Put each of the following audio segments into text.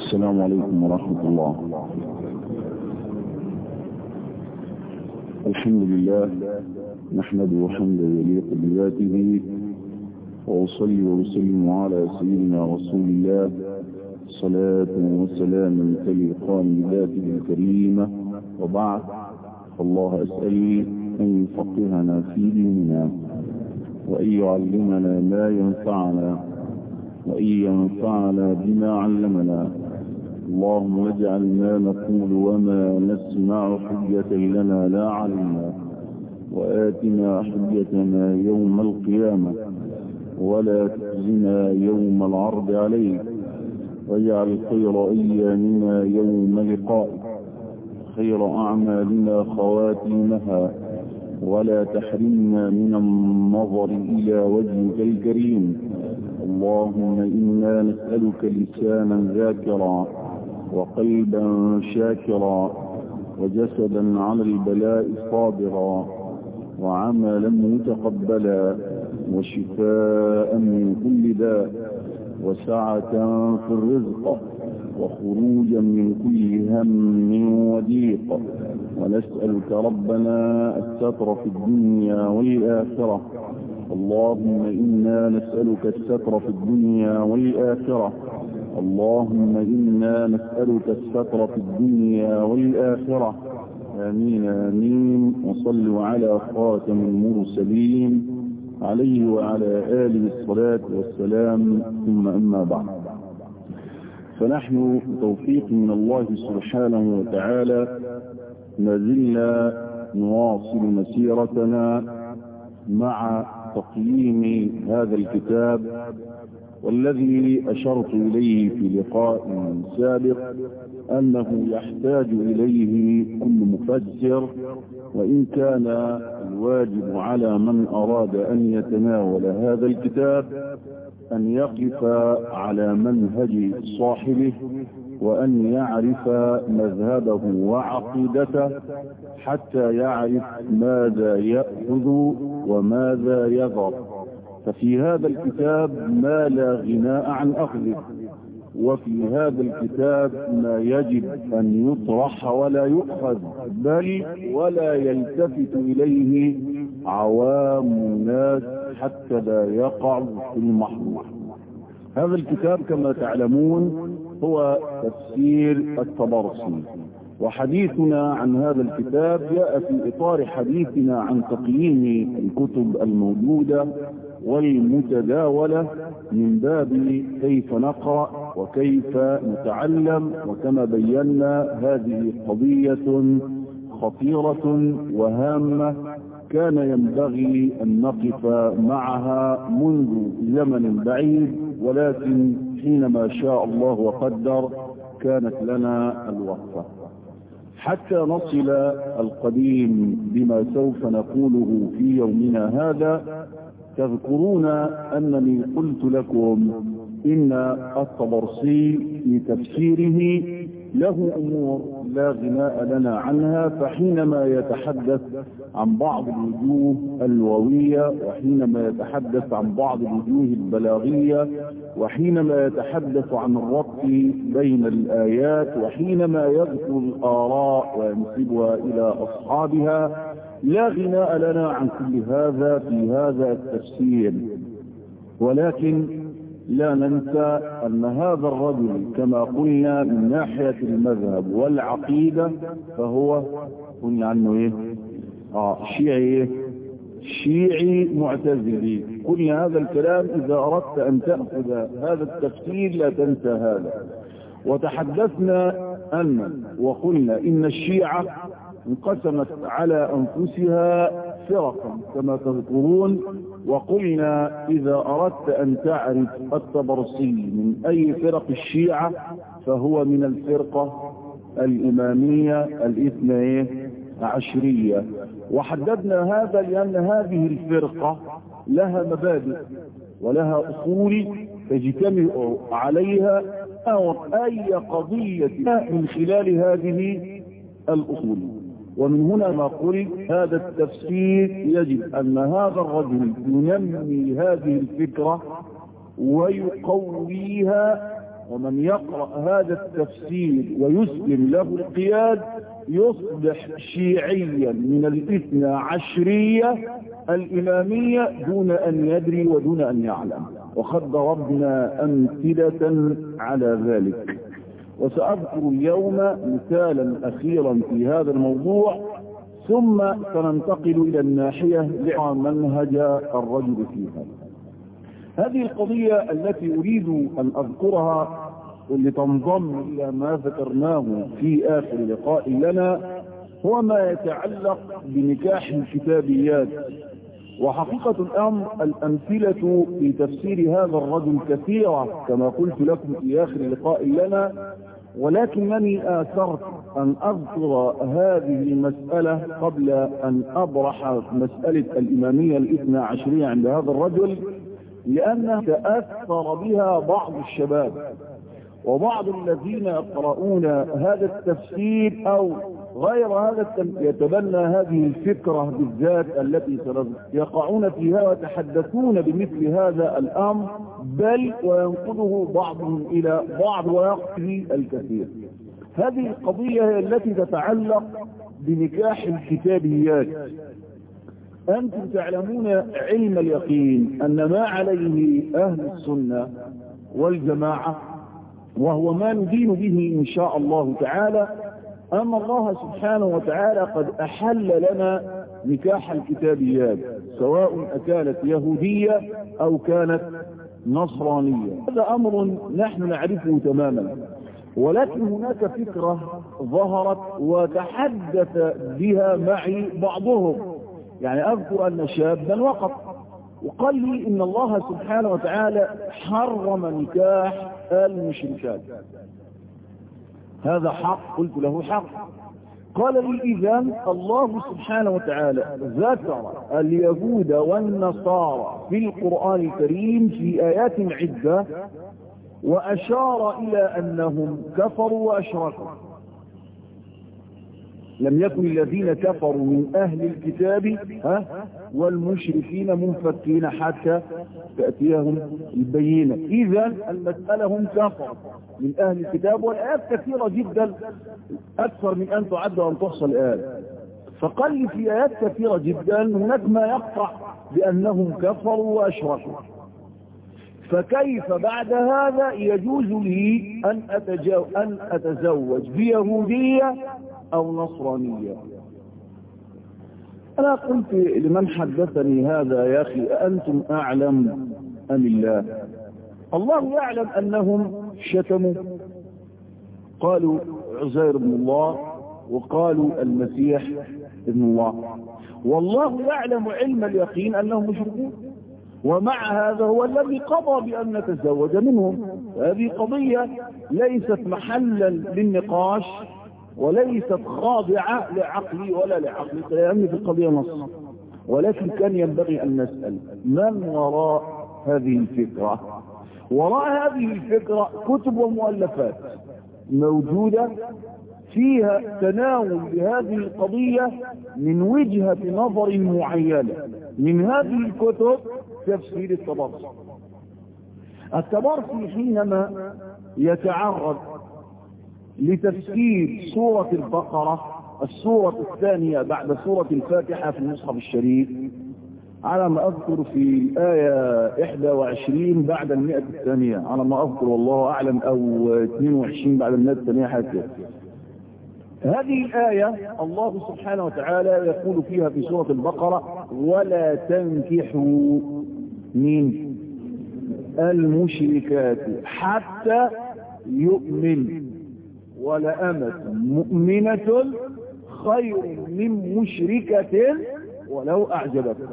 السلام عليكم ورحمة الله الحمد لله نحمده حمدا يليق بذاته وأصلي وأسلم على سيدنا رسول الله صلاة وسلاما تليقان بذاته الكريمة وبعد الله أسأل أن يفقهنا في ديننا وأن يعلمنا ما ينفعنا وأن ينفعنا بما علمنا اللهم اجعل ما نقول وما نسمع حجة لنا لا علينا وآتنا حجتنا يوم القيامة ولا تخزنا يوم العرض عليك واجعل خير أيامنا يوم لقائك خير أعمالنا خواتيمها ولا تحرمنا من النظر إلى وجهك الكريم اللهم إنا نسألك لسانا ذاكرا وقلبا شاكرا وجسدا على البلاء صابرا وعملا متقبلا وشفاء من كل داء وسعة في الرزق وخروجا من كل هم وضيق ونسألك ربنا الستر في الدنيا والآخرة اللهم إنا نسألك الستر في الدنيا والآخرة اللهم إنا نسألك الستر في الدنيا والآخرة آمين آمين وصلوا على خاتم المرسلين عليه وعلى آله الصلاة والسلام ثم أما بعد فنحن توفيق من الله سبحانه وتعالى ما زلنا نواصل مسيرتنا مع تقييم هذا الكتاب والذي أشرت إليه في لقاء سابق أنه يحتاج إليه كل مفسر وإن كان الواجب على من أراد أن يتناول هذا الكتاب أن يقف على منهج صاحبه وأن يعرف مذهبه وعقيدته حتى يعرف ماذا يأخذ وماذا يذر ففي هذا الكتاب ما لا غناء عن أخذه وفي هذا الكتاب ما يجب أن يطرح ولا يؤخذ بل ولا يلتفت إليه عوام الناس حتى لا يقع في المحظور هذا الكتاب كما تعلمون هو تفسير الطبرسي وحديثنا عن هذا الكتاب جاء في إطار حديثنا عن تقييم الكتب الموجودة والمتداولة من باب كيف نقرأ وكيف نتعلم وكما بينا هذه قضية خطيرة وهامة كان ينبغي أن نقف معها منذ زمن بعيد ولكن حينما شاء الله وقدر كانت لنا الوقفة حتى نصل القديم بما سوف نقوله في يومنا هذا تذكرون أنني قلت لكم إن الطبرسي في تفسيره له أمور لا غناء لنا عنها فحينما يتحدث عن بعض الوجوه اللغوية وحينما يتحدث عن بعض الوجوه البلاغية وحينما يتحدث عن الربط بين الآيات وحينما يذكر الآراء وينسبها إلى أصحابها لا غناء لنا عن كل هذا في هذا التفسير ولكن لا ننسى أن هذا الرجل كما قلنا من ناحية المذهب والعقيدة فهو قلنا عنه ايه آه شيعي ايه شيعي معتزلي قلنا هذا الكلام إذا أردت أن تأخذ هذا التفسير لا تنسى هذا وتحدثنا أن وقلنا إن الشيعة انقسمت على أنفسها فرقا كما تذكرون وقلنا إذا أردت أن تعرف الطبرسي من أي فرق الشيعة فهو من الفرقة الإمامية الاثنى عشرية وحددنا هذا لأن هذه الفرقة لها مبادئ ولها أصول تجتمع عليها أو أي قضية من خلال هذه الأصول ومن هنا ما قلت هذا التفسير يجب أن هذا الرجل ينمي هذه الفكرة ويقويها ومن يقرأ هذا التفسير ويسلم له القياد يصبح شيعيا من الاثنى عشرية الإمامية دون أن يدري ودون أن يعلم وقد ضربنا أمثلة على ذلك وسأذكر اليوم مثالا أخيرا في هذا الموضوع ثم سننتقل إلى الناحية منهج الرجل فيها هذه القضية التي أريد أن أذكرها واللي تنضم إلى ما ذكرناه في آخر لقاء لنا هو ما يتعلق بنكاح الكتابيات وحقيقة الأمر الأمثلة في تفسير هذا الرجل كثيرة كما قلت لكم في آخر لقاء لنا ولكنني آثرت أن أذكر هذه المسألة قبل أن أبرح مسألة الإمامية الاثنى عشرية عند هذا الرجل لأنها تأثر بها بعض الشباب وبعض الذين يقرؤون هذا التفسير أو غير هذا يتبنى هذه الفكرة بالذات التي يقعون فيها ويتحدثون بمثل هذا الأمر بل وينقله بعضهم إلى بعض ويقضي الكثير هذه القضية هي التي تتعلق بنكاح الكتابيات أنتم تعلمون علم اليقين أن ما عليه أهل السنة والجماعة وهو ما ندين به إن شاء الله تعالى أن الله سبحانه وتعالى قد أحل لنا نكاح الكتابيات سواء أكانت يهودية أو كانت نصرانية هذا أمر نحن نعرفه تماما ولكن هناك فكرة ظهرت وتحدث بها معي بعضهم يعني أذكر أن شابا وقف وقال لي إن الله سبحانه وتعالى حرم نكاح المشركات هذا حق قلت له حق قال لي إذا الله سبحانه وتعالى ذكر اليهود والنصارى في القرآن الكريم في آيات عدة وأشار إلى أنهم كفروا وأشركوا لم يكن الذين كفروا من أهل الكتاب ها والمشركين منفكين حتى تأتيهم البينة إذا المسألة هم كفر من أهل الكتاب والآيات كثيرة جدا أكثر من أن تعد وأن تحصى الآن فقال لي في آيات كثيرة جدا هناك ما يقطع بأنهم كفروا وأشركوا فكيف بعد هذا يجوز لي أن, أتجو أن أتزوج بيهودية أو نصرانية أنا قلت لمن حدثني هذا يا أخي أنتم أعلم أم الله الله يعلم أنهم شتموا قالوا عزير بن الله وقالوا المسيح ابن الله والله يعلم علم اليقين أنهم مشركون ومع هذا هو الذي قضى بأن نتزوج منهم هذه قضية ليست محلا للنقاش وليست خاضعة لعقلي ولا لعقلي لأن في القضية نص ولكن كان ينبغي أن نسأل من وراء هذه الفكرة وراء هذه الفكرة كتب ومؤلفات موجودة فيها تناول لهذه القضية من وجهة نظر معينة من هذه الكتب تفسير التبرسي التبرسي حينما يتعرض لتفسير سورة البقرة السورة الثانية بعد سورة الفاتحة في المصحف الشريف على ما أذكر في الآية 21 بعد المئة الثانية على ما أذكر والله أعلم أو 22 بعد المئة الثانية حتى هذه الآية الله سبحانه وتعالى يقول فيها في سورة البقرة ولا تنكحوا من المشركات حتى يؤمن ولأمة مؤمنة خير من مشركة ولو أعجبتك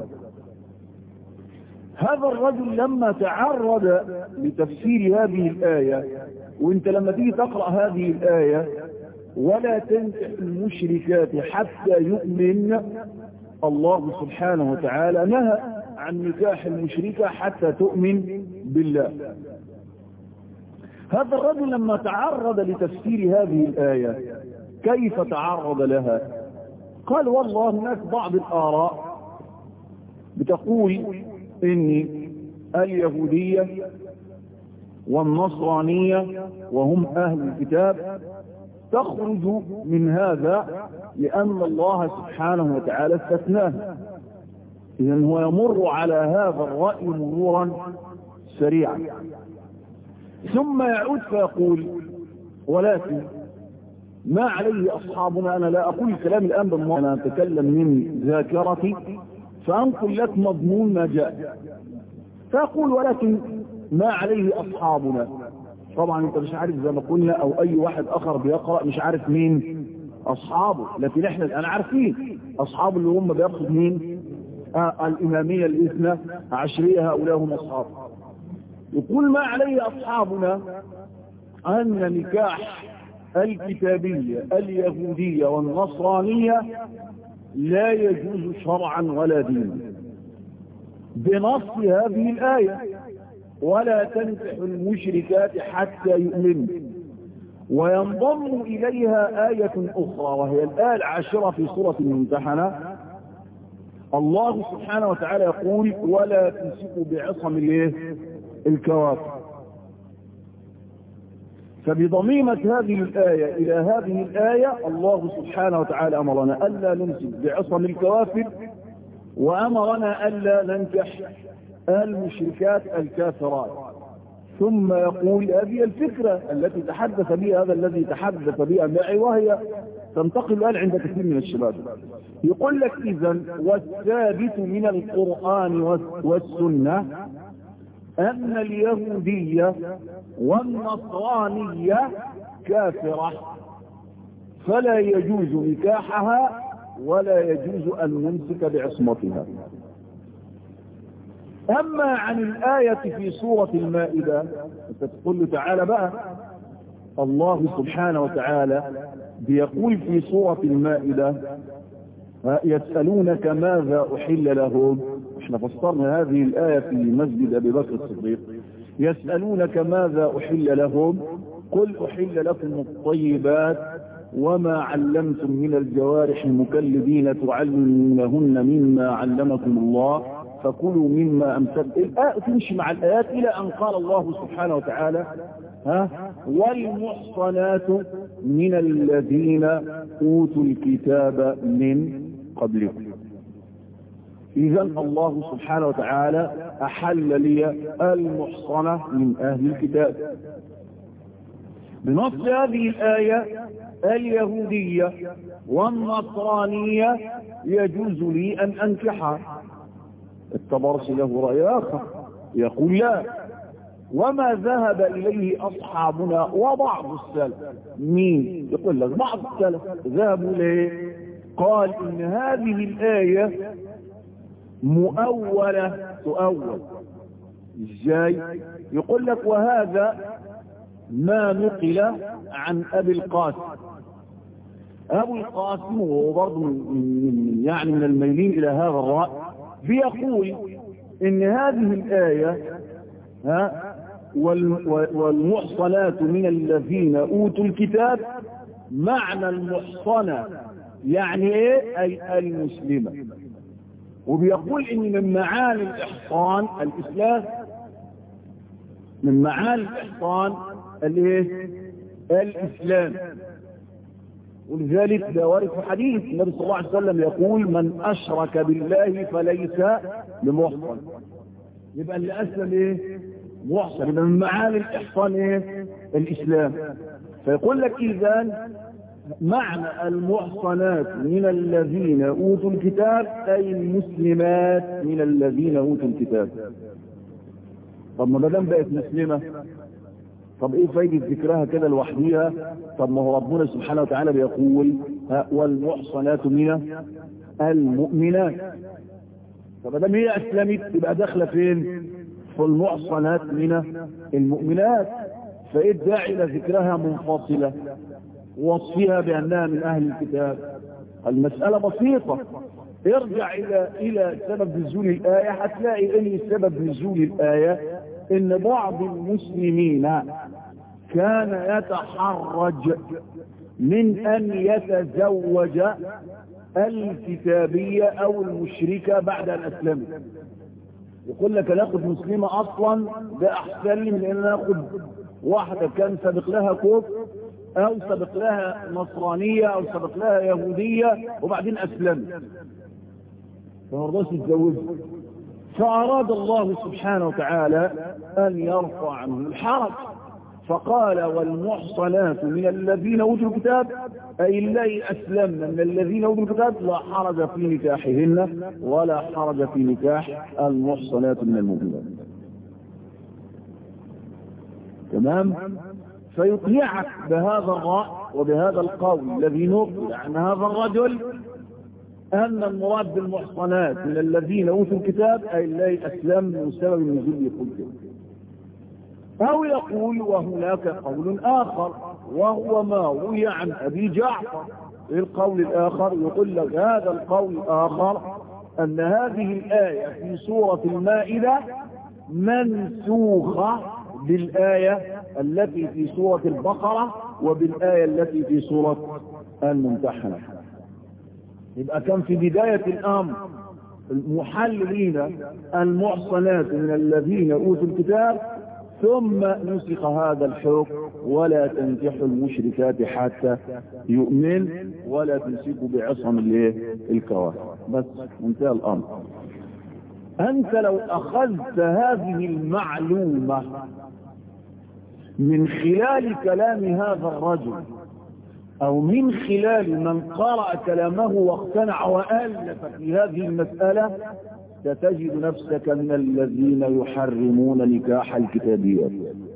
هذا الرجل لما تعرض لتفسير هذه الآية وانت لما تيجي تقرأ هذه الآية ولا تنكح المشركات حتى يؤمن الله سبحانه وتعالى نهى عن نكاح المشركة حتى تؤمن بالله هذا الرجل لما تعرض لتفسير هذه الآية كيف تعرض لها قال والله هناك بعض الآراء بتقول إن اليهودية والنصرانية وهم أهل الكتاب تخرج من هذا لأن الله سبحانه وتعالى استثناه إذن هو يمر على هذا الرأي مرورا سريعا ثم يعود فيقول ولكن ما عليه أصحابنا أنا لا أقول الكلام الآن بالمعنى أنا أتكلم من ذاكرتي فأنقل لك مضمون ما جاء فأقول ولكن ما عليه أصحابنا طبعا أنت مش عارف زي ما قلنا أو أي واحد آخر بيقرأ مش عارف مين أصحابه لكن إحنا الآن عارفين أصحابه اللي هم بيقصد مين آه الإمامية الإثنى عشرية هؤلاء هم أصحاب يقول ما عليه أصحابنا أن نكاح الكتابية اليهودية والنصرانية لا يجوز شرعا ولا دينا بنص هذه الآية ولا تنكح المشركات حتى يؤمنوا وينضم إليها آية أخرى وهي الآية العاشرة في سورة الممتحنة الله سبحانه وتعالى يقول ولا تمسكوا بعصم الكوافر فبضميمة هذه الآية إلى هذه الآية الله سبحانه وتعالى أمرنا ألا نمسك بعصم الكوافر وأمرنا ألا ننكح المشركات الكافرات ثم يقول هذه الفكرة التي تحدث بها هذا الذي تحدث بها معي وهي تنتقل الآن عند كثير من الشباب يقول لك إذا والثابت من القرآن والسنة أن اليهودية والنصرانية كافرة فلا يجوز نكاحها ولا يجوز أن نمسك بعصمتها أما عن الآية في سورة المائدة أنت تقول له تعالى بقى الله سبحانه وتعالى بيقول في سورة المائدة يسألونك ماذا أحل لهم احنا فسرنا هذه الآية في مسجد أبي بكر الصديق يسألونك ماذا أحل لهم قل أحل لكم الطيبات وما علمتم من الجوارح المكلبين تعلمونهن مما علمكم الله فكلوا مما أمسكتم الآية تمشي مع الآيات إلى أن قال الله سبحانه وتعالى ها والمحصنات من الذين أوتوا الكتاب من قبلكم إذا الله سبحانه وتعالى أحل لي المحصنة من أهل الكتاب بنص هذه الآية اليهودية والنصرانية يجوز لي أن أنكحها التبرس له رأي آخر يقول لا وما ذهب إليه أصحابنا وبعض السلف مين يقول لك بعض السلف ذهبوا ليه قال إن هذه الآية مؤولة تؤول ازاي يقول لك وهذا ما نقل عن أبي القاسم أبو القاسم وهو برضه من يعني من الميلين إلى هذا الرأي بيقول إن هذه الآية ها والمحصنات من الذين أوتوا الكتاب معنى المحصنة يعني ايه أي المسلمة وبيقول ان من معاني الإحصان الإسلام من معاني الإحصان الايه الإسلام ولذلك ده وارد في حديث النبي صلى الله عليه وسلم يقول من أشرك بالله فليس بمحصن يبقى اللي أسلم إيه محصن يبقى من معاني الإحصان إيه الإسلام فيقول لك إذا معنى المحصنات من الذين أوتوا الكتاب أي المسلمات من الذين أوتوا الكتاب طب ما دام بقت مسلمة طب ايه فايدة ذكرها كده لوحديها طب ما هو ربنا سبحانه وتعالى بيقول والمحصنات من المؤمنات طب دام هي اسلمت تبقى داخله فين في المحصنات من المؤمنات فايه الداعي لذكرها منفصله ووصفها بانها من اهل الكتاب المساله بسيطه ارجع الى الى سبب نزول الايه هتلاقي ان سبب نزول الايه ان بعض المسلمين كان يتحرج من ان يتزوج الكتابية او المشركة بعد ان اسلمت يقول لك ناخد مسلمة اصلا ده احسن لي من ان ناخد واحدة كان سبق لها كفر او سبق لها نصرانية او سبق لها يهودية وبعدين اسلمت فمرضاش يتزوجها فاراد الله سبحانه وتعالى ان يرفع عنه الحرج فقال والمحصنات من الذين اوتوا الكتاب اي اللي اسلمنا من الذين اوتوا الكتاب لا حرج في نكاحهن ولا حرج في نكاح المحصنات من المؤمنات تمام فيقنعك بهذا الرأي وبهذا القول الذي نقل عن هذا الرجل أن المراد بالمحصنات من الذين أوتوا الكتاب أي اللي أسلم من سبب النزول يقول أو يقول وهناك قول آخر وهو ما روي عن أبي جعفر القول الآخر يقول لك هذا القول الآخر أن هذه الآية في سورة المائدة منسوخة بالآية التي في سورة البقرة وبالآية التي في سورة الممتحنة يبقى كان في بداية الأمر المحللين المحصنات من الذين أوتوا الكتاب ثم نسخ هذا الحكم ولا تنكحوا المشركات حتى يؤمن ولا تمسكوا بعصم الكواكب بس انتهى الأمر أنت لو أخذت هذه المعلومة من خلال كلام هذا الرجل أو من خلال من قرأ كلامه واقتنع وألف في هذه المسألة ستجد نفسك من الذين يحرمون نكاح الكتابيات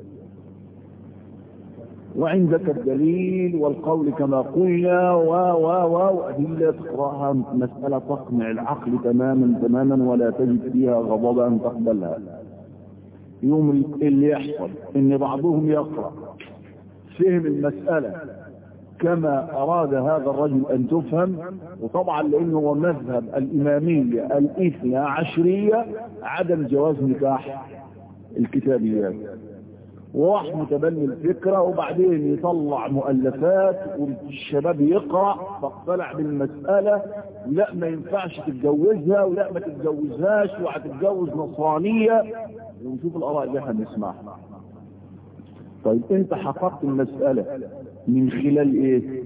وعندك الدليل والقول كما قلنا و و و وأدلة تقرأها مسألة تقنع العقل تماما تماما ولا تجد فيها غضبا تقبلها يوم اللي يحصل ان بعضهم يقرأ فهم المسألة كما أراد هذا الرجل أن تفهم وطبعا لأنه هو مذهب الإمامية الإثنى عشرية عدم جواز نكاح الكتابيات وراح متبني الفكرة وبعدين يطلع مؤلفات والشباب يقرأ فاقتنع بالمسألة لا ما ينفعش تتجوزها ولا ما تتجوزهاش وهتتجوز نصرانية ونشوف الآراء اللي احنا بنسمعها طيب انت حققت المسألة من خلال ايه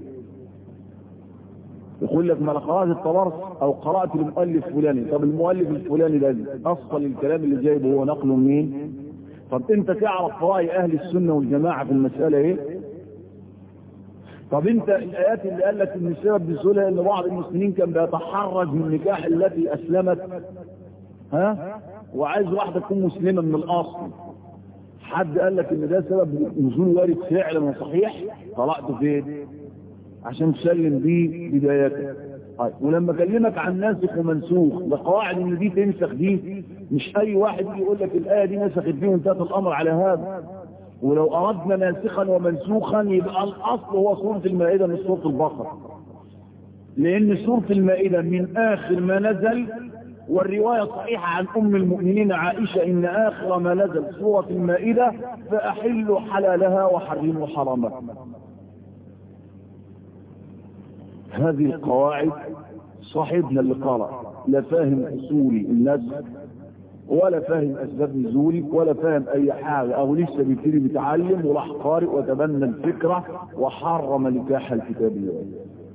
يقول لك ما انا قرأت التبرس او قرأت المؤلف فلاني طب المؤلف الفلاني ده اصل الكلام اللي جايبه هو نقله مين طب انت تعرف رأي اهل السنة والجماعة في المسألة ايه طب انت الايات اللي قال لك ان السبب بسهولة ان بعض المسلمين كان بيتحرج من نكاح التي اسلمت ها وعايز واحدة تكون مسلمة من الاصل حد قال لك ان ده سبب نزول وارد فعلا وصحيح طلعته فين عشان تسلم بيه بدايتك طيب ولما اكلمك عن ناسخ ومنسوخ لقواعد ان دي تنسخ دي مش اي واحد يقول لك الايه دي نسخت دي وانتهت الامر على هذا ولو اردنا ناسخا ومنسوخا يبقى الاصل هو سوره المائده مش سوره البقره لان سوره المائده من اخر ما نزل والرواية صحيحة عن أم المؤمنين عائشة إن آخر ما نزل سورة المائدة فأحلوا حلالها وحرموا حرامها هذه القواعد صاحبنا اللي قرأ لا فاهم أصولي الناس ولا فاهم أسباب نزولي ولا فاهم أي حاجة أو لسه بيبتدي بيتعلم وراح قارئ وتبنى الفكرة وحرم نكاح الكتابيات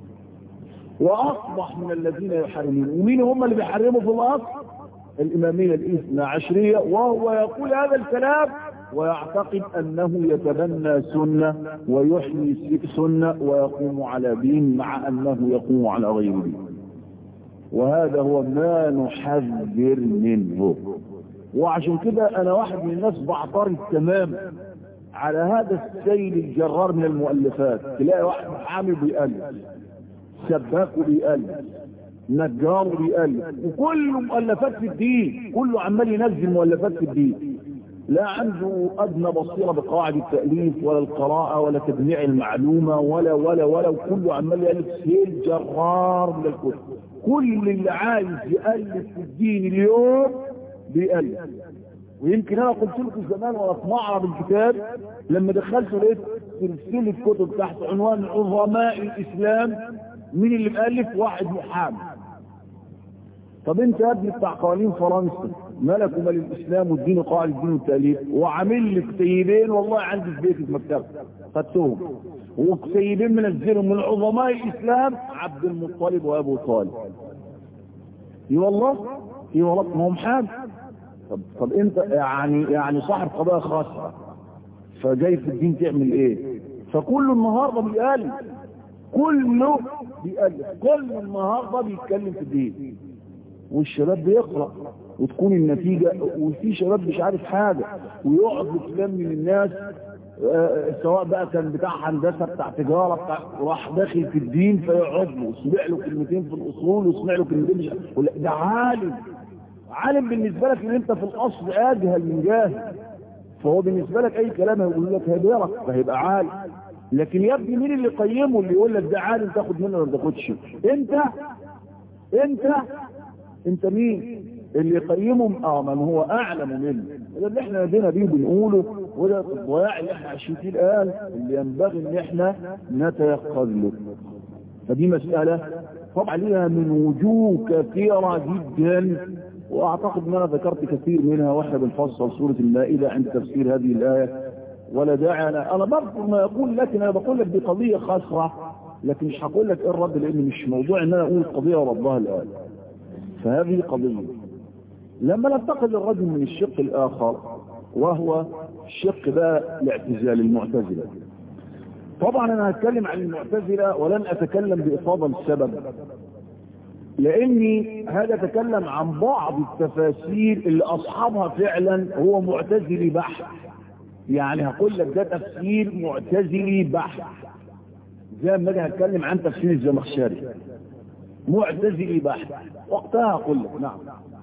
وأصبح من الذين يحرمون ومين هم اللي بيحرموا في الأصل الإمامية الإثنى عشرية وهو يقول هذا الكلام ويعتقد أنه يتبنى سنة ويحيي سنة ويقوم على دين مع أنه يقوم على غير دين وهذا هو ما نحذر منه وعشان كده أنا واحد من الناس بعترض تماما على هذا السيل الجرار من المؤلفات تلاقي واحد عامل بيألف سباك بيألف نجار بيألف وكل مؤلفات في الدين كله عمال ينزل مؤلفات في الدين لا عنده أدنى بصيرة بقواعد التأليف ولا القراءة ولا تجميع المعلومة ولا ولا ولا وكله عمال يألف سيل جرار من الكتب كل اللي عايز يألف في الدين اليوم بيألف ويمكن انا قلت لكم زمان وانا في معرض الكتاب لما دخلت لقيت سلسله كتب تحت عنوان عظماء الاسلام مين اللي مؤلف واحد محامي طب انت يا ابني بتاع قوانين فرنسا ملك ومال الاسلام والدين وقواعد الدين والتاليف وعامل لي كتيبين والله عندي في بيتي في مكتبه خدتهم وكتيبين منزلهم من عظماء الاسلام عبد المطلب وابو طالب اي والله اي والله ما هم حاجه طب طب انت يعني يعني صاحب قضايا خاصه فجاي في الدين تعمل ايه فكل النهارده بيقلب كله بيقلب كل النهارده بيتكلم في الدين والشباب بيقرا وتكون النتيجه وفي شباب مش عارف حاجه ويقعد يتكلم من الناس آه سواء بقى كان بتاع هندسه بتاع تجاره بتاع راح داخل في الدين فيقعد له وسمع له كلمتين في الاصول وسمع له كلمتين مش ولا ده عالم عالم بالنسبه لك ان انت في الاصل اجهل من جاهل فهو بالنسبه لك اي كلام هيقول لك هيبيرك فهيبقى عالم لكن يا ابني مين اللي قيمه اللي يقول لك ده عالم تاخد منه ولا تاخدش انت انت انت مين اللي يقيمهم اه من هو اعلم منه ده اللي احنا نادينا بيه بنقوله وده الضياع اللي احنا عايشين فيه الان اللي ينبغي ان احنا نتيقظ له فدي مسألة طبعا لها من وجوه كثيرة جدا واعتقد ان انا ذكرت كثير منها واحنا بنفصل سورة المائدة عند تفسير هذه الآية ولا داعي انا انا برضه ما اقول لك انا بقول لك دي قضية خاصة لكن مش هقول لك ايه الرد لان مش موضوع ان انا اقول القضية وربها الآن فهذه قضية لما ننتقل الرجل من الشق الآخر وهو الشق بقى الاعتزال المعتزلة طبعا أنا هتكلم عن المعتزلة ولن أتكلم بإصابة السبب لأني هذا أتكلم عن بعض التفاسير اللي أصحابها فعلا هو معتزلي بحت يعني هقول لك ده تفسير معتزلي بحت زي ما اجي هتكلم عن تفسير الزمخشري معتزلي بحت وقتها اقول لك نعم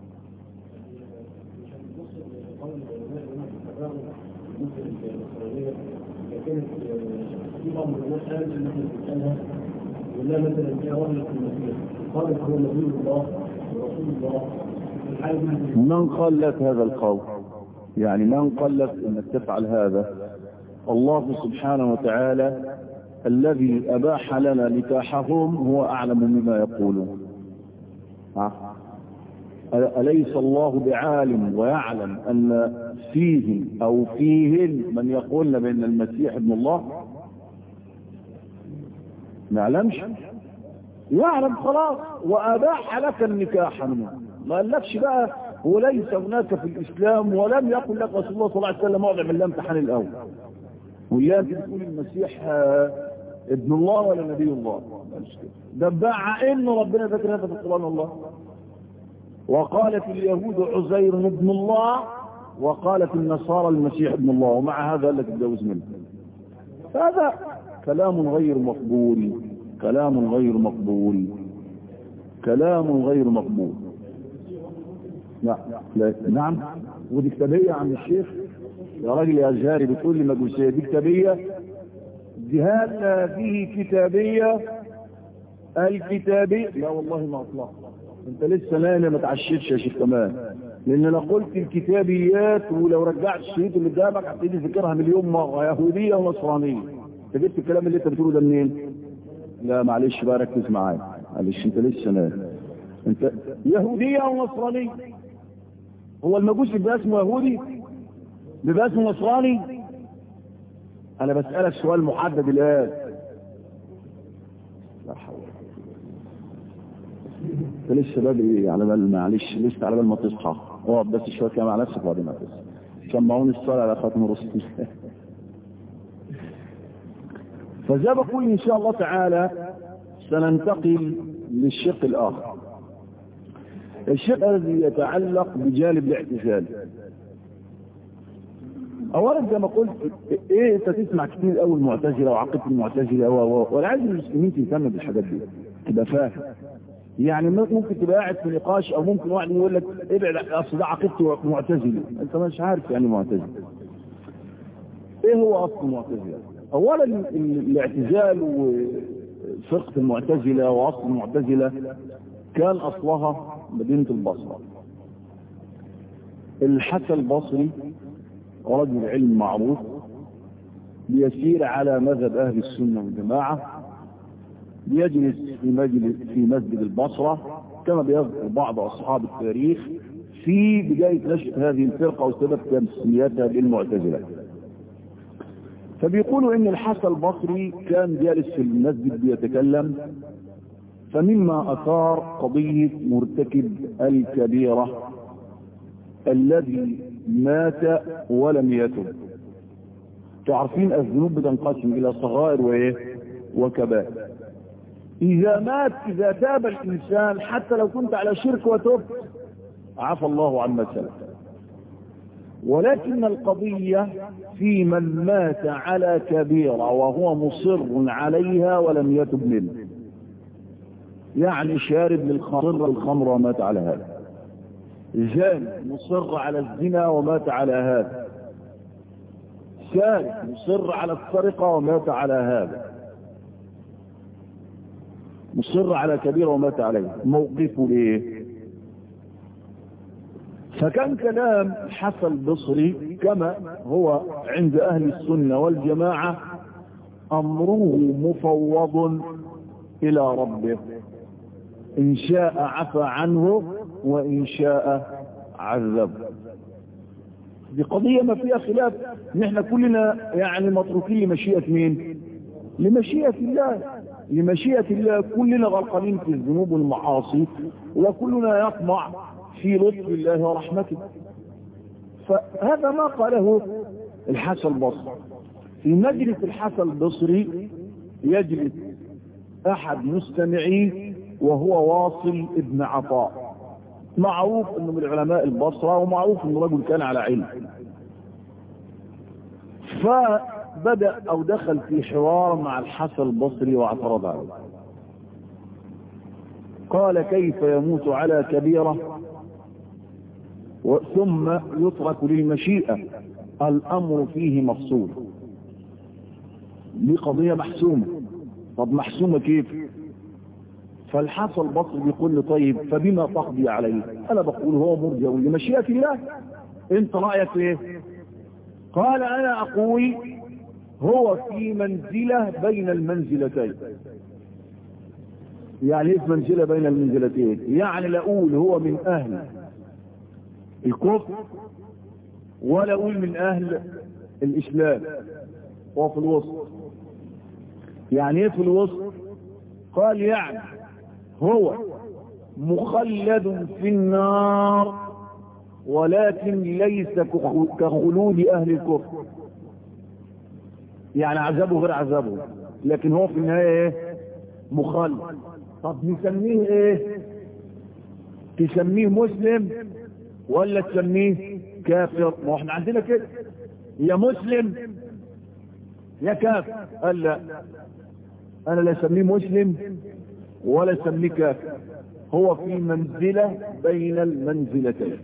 في بعض الناس قالت ان احنا بنسالها ولا مثلا جاء رجل في المسيح قالت هو نبي الله ورسول الله الحال من قال لك هذا القول يعني من قال لك انك تفعل هذا الله سبحانه وتعالى الذي اباح لنا نكاحهم هو اعلم مما يقولون ها؟ أليس الله بعالم ويعلم أن فيهم أو فيهن من يقولن بأن المسيح ابن الله ما يعلمش يعلم خلاص وأباح لك النكاح منه ما قالكش بقى وليس هناك في الإسلام ولم يقل لك رسول الله صلى الله عليه وسلم موضع من الامتحان الأول وياك تقول المسيح ابن الله ولا نبي الله ده مع انه ربنا ذكر هذا في القرآن الله وقالت اليهود عزير ابن الله وقالت النصارى المسيح ابن الله ومع هذا قال لك اتجوز منه هذا كلام غير مقبول كلام غير مقبول كلام غير مقبول لا. لا. نعم ودي كتابية عن الشيخ يا راجل يا جاري بتقول لي مجوسية دي كتابية جهاد هذه كتابية الكتابية لا والله ما اطلق انت لسه نايم ما تعشيتش يا شيخ كمان لان انا قلت الكتابيات ولو رجعت الشريط اللي قدامك هتيجي تذكرها مليون مره يهوديه ونصرانيه انت جبت الكلام اللي انت بتقوله ده منين؟ لا معلش بقى ركز معايا معلش انت لسه نايم انت يهوديه ونصرانيه هو المجوس بيبقى اسمه يهودي بيبقى اسمه نصراني انا بسالك سؤال محدد الان لا حول انت لسه بدري على بال معلش لسه على بال ما تصحى اقعد بس شويه كده مع نفسك وبعدين ما تصحى سمعوني الصلاه على خاتم الرسول فزي بقول ان شاء الله تعالى سننتقل للشق الاخر الشق الذي يتعلق بجانب الاعتزال اولا زي ما قلت ايه انت تسمع كتير قوي المعتزله وعقيده المعتزله ولا عايز المسلمين تهتم بالحاجات دي تبقى فاهم يعني ممكن تبقى قاعد في نقاش او ممكن واحد يقول لك ابعد اصل ده عقيدته معتزله انت مش عارف يعني معتزله ايه هو اصل المعتزله اولا الاعتزال وفقه المعتزله واصل المعتزله كان اصلها مدينه البصره الحسن البصري رجل علم معروف بيسير على مذهب اهل السنه والجماعه بيجلس في مجلس في مسجد البصرة كما بيذكر بعض أصحاب التاريخ في بداية نشأ هذه الفرقة وسبب تسميتها بالمعتزلة فبيقولوا ان الحسن البصري كان جالس في المسجد بيتكلم فمما اثار قضية مرتكب الكبيرة الذي مات ولم يتب تعرفين الذنوب بتنقسم الى صغائر وايه وكبائر اذا مات اذا تاب الانسان حتى لو كنت على شرك وتب عفى الله عما سلف ولكن القضية في من مات على كبيرة وهو مصر عليها ولم يتب منه يعني شارب للخمر الخمر ومات على هذا زان مصر على الزنا ومات على هذا سارق مصر على السرقة ومات على هذا مصر على كبيرة ومات عليه موقفه ايه فكان كلام حسن البصري كما هو عند اهل السنة والجماعة امره مفوض الى ربه ان شاء عفى عنه وان شاء عذب دي قضية ما فيها خلاف نحن كلنا يعني متروكين لمشيئة مين لمشيئة الله لمشيئة الله كلنا غرقانين في الذنوب والمعاصي وكلنا يطمع في لطف الله ورحمته فهذا ما قاله الحسن البصري في مجلس الحسن البصري يجلس احد مستمعيه وهو واصل ابن عطاء معروف انه من علماء البصرة ومعروف انه رجل كان على علم فبدأ او دخل في حوار مع الحسن البصري واعترض عليه قال كيف يموت على كبيرة ثم يترك للمشيئة الامر فيه مفصول دي قضية محسومة طب محسومة كيف فالحسن البصري بيقول له طيب فبما تقضي عليه انا بقول هو مرجع لمشيئة الله انت رأيك ايه قال انا اقول هو في منزلة بين المنزلتين يعني ايه في منزلة بين المنزلتين يعني لا اقول هو من اهل الكفر ولا اقول من اهل الاسلام هو في الوسط يعني ايه في الوسط قال يعني هو مخلد في النار ولكن ليس كخلود اهل الكفر يعني عذابه غير عذابه لكن هو في النهايه ايه مخلد طب نسميه ايه تسميه مسلم ولا تسميه كافر ما احنا عندنا كده يا مسلم يا كافر قال لا انا لا اسميه مسلم ولا اسميه كافر هو في منزلة بين المنزلتين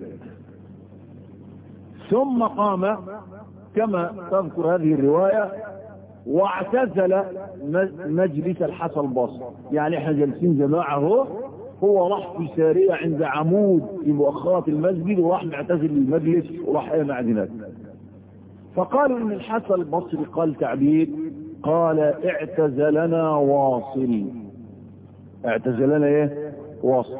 ثم قام كما تذكر هذه الرواية واعتزل مجلس الحسن البصري يعني احنا جالسين جماعة هو هو راح في سارية عند عمود في مؤخرة المسجد وراح معتزل المجلس وراح قام هناك فقالوا ان الحسن البصري قال تعبير قال اعتزلنا واصل اعتزلنا ايه واصل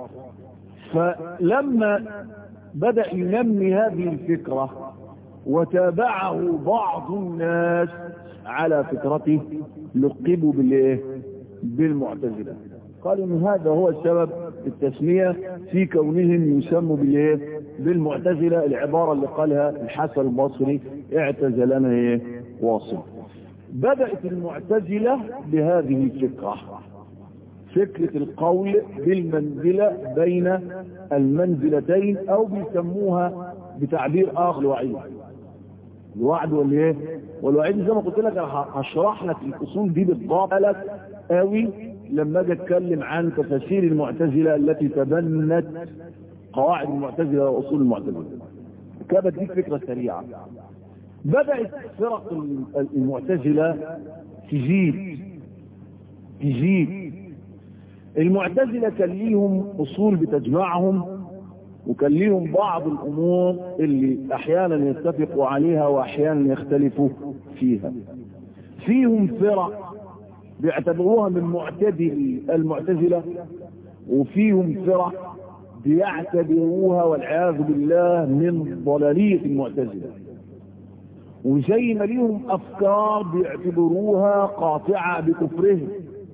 فلما بدأ ينمي هذه الفكرة وتابعه بعض الناس على فكرته لقبوا بالايه بالمعتزلة قالوا ان هذا هو السبب التسمية في كونهم يسموا بالايه بالمعتزلة العبارة اللي قالها الحسن البصري اعتزلنا ايه واصل بدأت المعتزلة بهذه الفكرة فكرة القول بالمنزلة بين المنزلتين او بيسموها بتعبير اخر الوعيد الوعد والايه والوعيد زي ما قلت لك انا هشرح لك الاصول دي بالضبط لك قوي لما اجي اتكلم عن تفاسير المعتزلة التي تبنت قواعد المعتزلة واصول المعتزلة كانت دي فكرة سريعة بدأت فرق المعتزلة تزيد تزيد المعتزلة كان ليهم أصول بتجمعهم وكان ليهم بعض الأمور اللي أحيانا يتفقوا عليها وأحيانا يختلفوا فيها فيهم فرق بيعتبروها من معتدل المعتزلة وفيهم فرق بيعتبروها والعياذ بالله من ضلالية المعتزلة وزي ما ليهم أفكار بيعتبروها قاطعة بكفرهم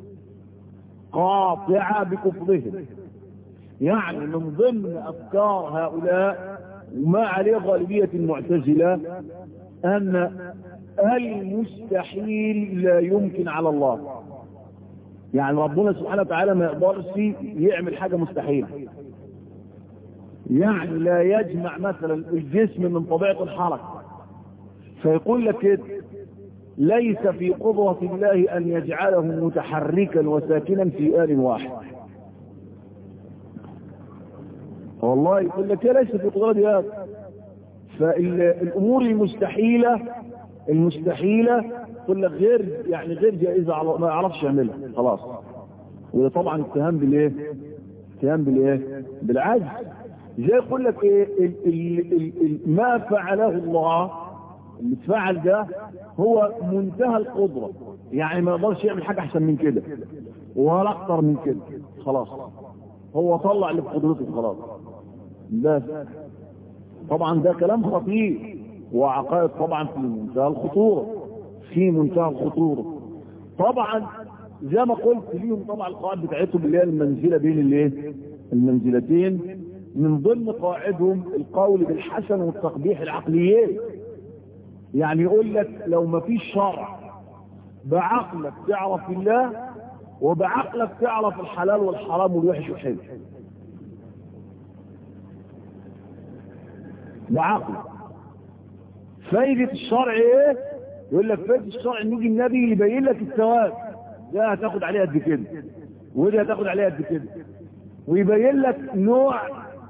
قاطعة بكفرهم يعني من ضمن أفكار هؤلاء وما عليه غالبية المعتزلة أن المستحيل لا يمكن على الله يعني ربنا سبحانه وتعالى ما يقدرش يعمل حاجة مستحيلة يعني لا يجمع مثلا الجسم من طبيعة الحركة فيقول لك كده ليس في قدرة الله أن يجعله متحركا وساكنا في آل واحد والله يقول لك ليس في قدرة هذا فالأمور المستحيلة المستحيلة يقول لك غير يعني غير جائزة ما يعرفش يعملها خلاص وده طبعا اتهام بالايه اتهام بالايه بالعجز زي يقول لك ايه ال ال ال ال ما فعله الله اللي اتفعل ده هو منتهى القدرة يعني ما يقدرش يعمل حاجة احسن من كده ولا اكتر من كده خلاص هو طلع اللي بقدرته خلاص بس طبعا ده كلام خطير وعقائد طبعا في منتهى الخطورة في منتهى الخطورة طبعا زي ما قلت ليهم طبعا القواعد بتاعتهم اللي هي المنزلة بين الايه المنزلتين من ضمن قواعدهم القول بالحسن والتقبيح العقليين يعني يقول لك لو ما فيش شرع بعقلك تعرف الله وبعقلك تعرف الحلال والحرام والوحش والحلو بعقلك فايدة الشرع ايه يقول لك فايدة الشرع ان يجي النبي يبين لك الثواب ده هتاخد عليه قد كده وده هتاخد عليه قد كده ويبين لك نوع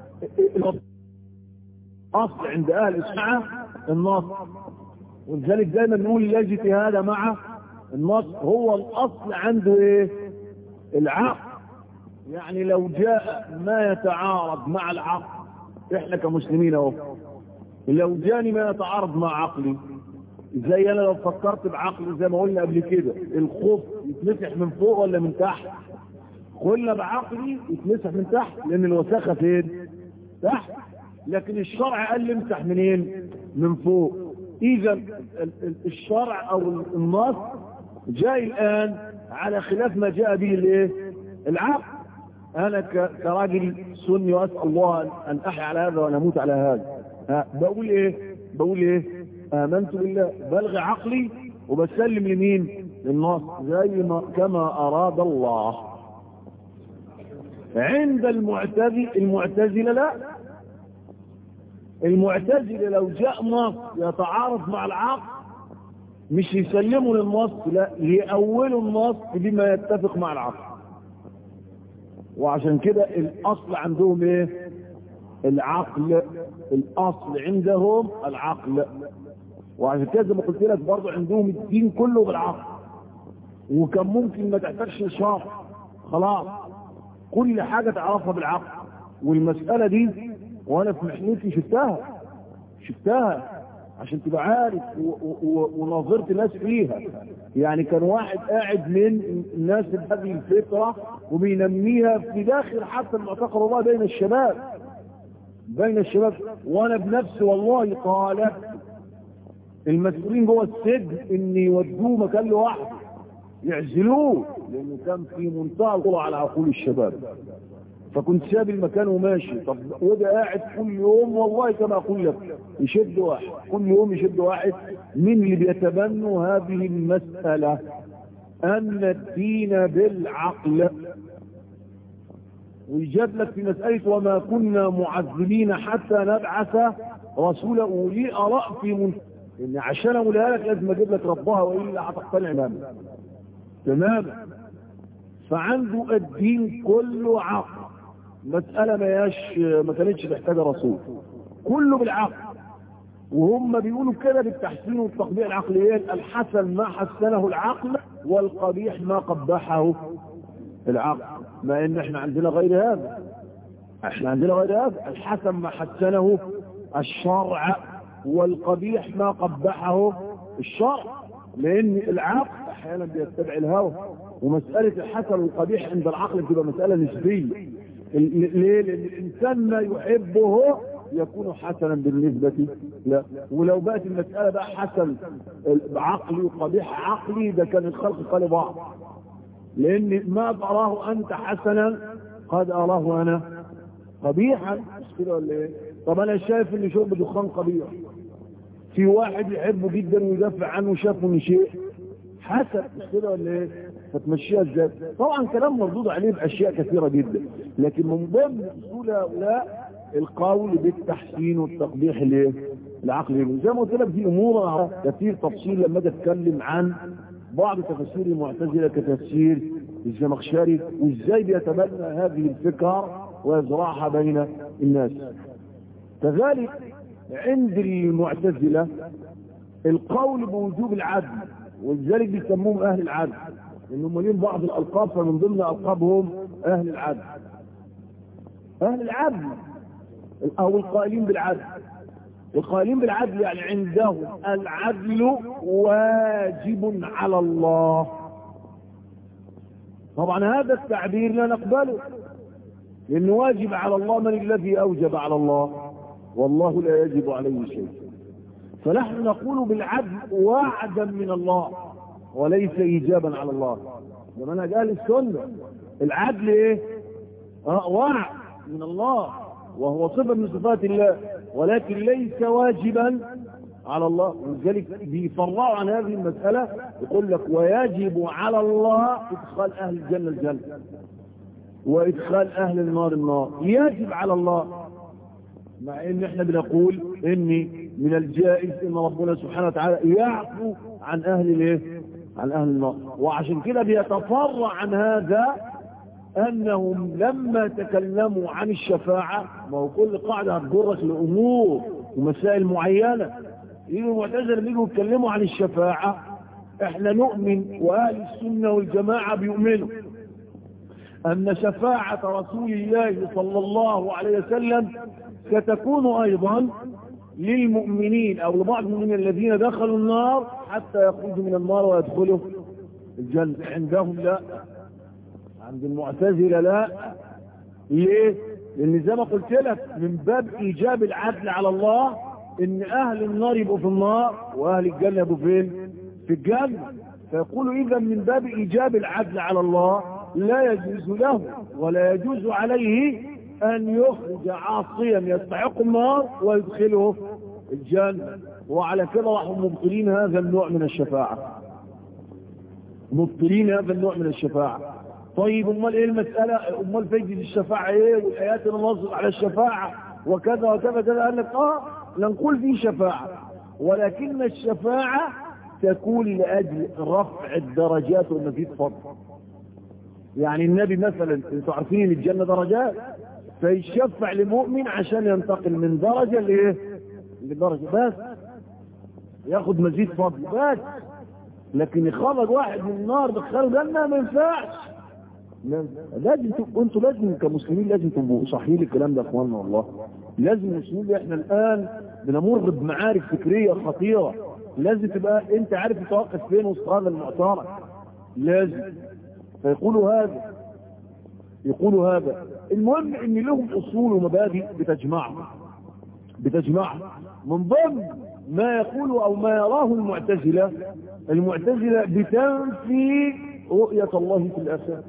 اصل عند اهل السنه النص ولذلك دايما نقول لا اجتهاد مع النص هو الاصل عنده ايه العقل يعني لو جاء ما يتعارض مع العقل احنا كمسلمين اهو لو جاني ما يتعارض مع عقلي زي انا لو فكرت بعقلي زي ما قلنا قبل كده الخوف يتمسح من فوق ولا من تحت قلنا بعقلي يتمسح من تحت لان الوساخه فين تحت لكن الشرع قال لي امسح منين من فوق اذا الشرع او النص جاي الان على خلاف ما جاء به الايه العقل انا كراجل سني واسال الله ان احيا على هذا وان اموت على هذا ها بقول ايه بقول ايه امنت بالله بلغ عقلي وبسلم لمين للنص زي ما كما اراد الله عند المعتزله المعتزله لا المعتزله لو جاء نص يتعارض مع العقل مش يسلموا للنص لا يأولوا النص بما يتفق مع العقل وعشان كده الاصل عندهم ايه العقل الاصل عندهم العقل وعشان كده زي ما قلت لك برضه عندهم الدين كله بالعقل وكان ممكن ما تحتاجش شرع خلاص كل حاجة تعرفها بالعقل والمسألة دي وانا في محنتي شفتها شفتها عشان تبقى عارف ونظرت ناس فيها يعني كان واحد قاعد من الناس هذه الفكرة وبينميها في داخل حتى المعتقد الله بين الشباب بين الشباب وانا بنفسي والله طالب المسؤولين جوه السجن ان يودوه مكان لوحده يعزلوه لانه كان في منتهى القرى على عقول الشباب فكنت ساب المكان وماشي طب وده قاعد كل يوم والله كما اقول لك يشد واحد كل يوم يشد واحد من اللي بيتبنوا هذه المسألة ان الدين بالعقل ويجاب لك في مسألة وما كنا معذبين حتى نبعث رسولا ولي اراء في من ان عشان اقولها لك لازم اجيب لك ربها والا هتقتنع تماما تماما فعنده الدين كله عقل مسألة ما ياش ما كانتش محتاجة رسول كله بالعقل وهم بيقولوا كده بالتحسين والتقبيح العقليات الحسن ما حسنه العقل والقبيح ما قبحه العقل ما ان احنا عندنا غير هذا احنا عندنا غير هذا الحسن ما حسنه الشرع والقبيح ما قبحه الشرع لان العقل احيانا بيتبع الهوى ومسألة الحسن والقبيح عند العقل بتبقى مسألة نسبية ليه لان الانسان ما يحبه يكون حسنا بالنسبة لا ولو بقت المسألة بقى حسن عقلي وقبيح عقلي ده كان الخلق قال بعض لان ما تراه انت حسنا قد اراه انا قبيحا مش كده ولا ايه طب انا شايف ان شرب دخان قبيح في واحد يحبه جدا ويدافع عنه شافه من شيء حسن مش كده ولا ايه فتمشيها ازاي طبعا كلام مردود عليه باشياء كثيره جدا لكن من ضمن اصول هؤلاء القول بالتحسين والتقبيح الايه العقلي زي ما قلت لك دي امور كثير تفصيل لما اجي اتكلم عن بعض تفاسير المعتزله كتفسير الزمخشري وازاي بيتبنى هذه الفكر ويزرعها بين الناس كذلك عند المعتزله القول بوجوب العدل ولذلك بيسموهم اهل العدل لانهم ليهم بعض الالقاب فمن ضمن القابهم اهل العدل اهل العدل او القائلين بالعدل القائلين بالعدل يعني عندهم العدل واجب على الله طبعا هذا التعبير لا نقبله لانه واجب على الله من الذي اوجب على الله والله لا يجب عليه شيء فنحن نقول بالعدل وعدا من الله وليس ايجابا على الله ده منهج اهل السنه العدل ايه اه وعد من الله وهو صفه من صفات الله ولكن ليس واجبا على الله ولذلك بيفرعوا عن هذه المسألة يقول لك ويجب على الله إدخال أهل الجنة الجنة وإدخال أهل النار النار يجب على الله مع ان احنا بنقول ان من الجائز ان ربنا سبحانه وتعالى يعفو عن اهل الايه عن اهل النار وعشان كده بيتفرع عن هذا انهم لما تكلموا عن الشفاعة ما هو كل قاعدة هتجرك لامور ومسائل معينة يجوا المعتزله بيجوا يتكلموا عن الشفاعة احنا نؤمن واهل السنة والجماعة بيؤمنوا ان شفاعة رسول الله صلى الله عليه وسلم ستكون ايضا للمؤمنين او لبعض المؤمنين الذين دخلوا النار حتى يخرجوا من النار ويدخلوا الجنة عندهم لا عند المعتزلة لا ليه لان زي ما قلت لك من باب ايجاب العدل على الله ان اهل النار يبقوا في النار واهل الجنة يبقوا فين في الجنة فيقولوا اذا من باب ايجاب العدل على الله لا يجوز له ولا يجوز عليه ان يخرج عاصيا يستحق النار ويدخله الجنة وعلى كده راحوا مبطلين هذا النوع من الشفاعة مبطلين هذا النوع من الشفاعة طيب امال ايه المسألة امال فايدة الشفاعة ايه والايات اللي نصت على الشفاعة وكذا وكذا كذا قال لك اه لنقول في شفاعة ولكن الشفاعة تكون لأجل رفع الدرجات والمزيد فضل يعني النبي مثلا انتوا عارفين ان الجنة درجات فيشفع لمؤمن عشان ينتقل من درجة لايه لدرجة بس ياخد مزيد فضل بس لكن يخرج واحد من النار دخله جنة ما ينفعش لازم تبقوا انتوا لازم كمسلمين لازم تبقوا صحيين الكلام ده يا اخواننا والله لازم المسلمين احنا الان بنمر بمعارك فكريه خطيره لازم تبقى انت عارف تتوقف فين وسط هذا المعترك لازم فيقولوا هذا يقولوا هذا المهم ان لهم اصول ومبادئ بتجمعهم بتجمعهم من ضمن ما يقول او ما يراه المعتزله المعتزله بتنفي رؤيه الله في الاخره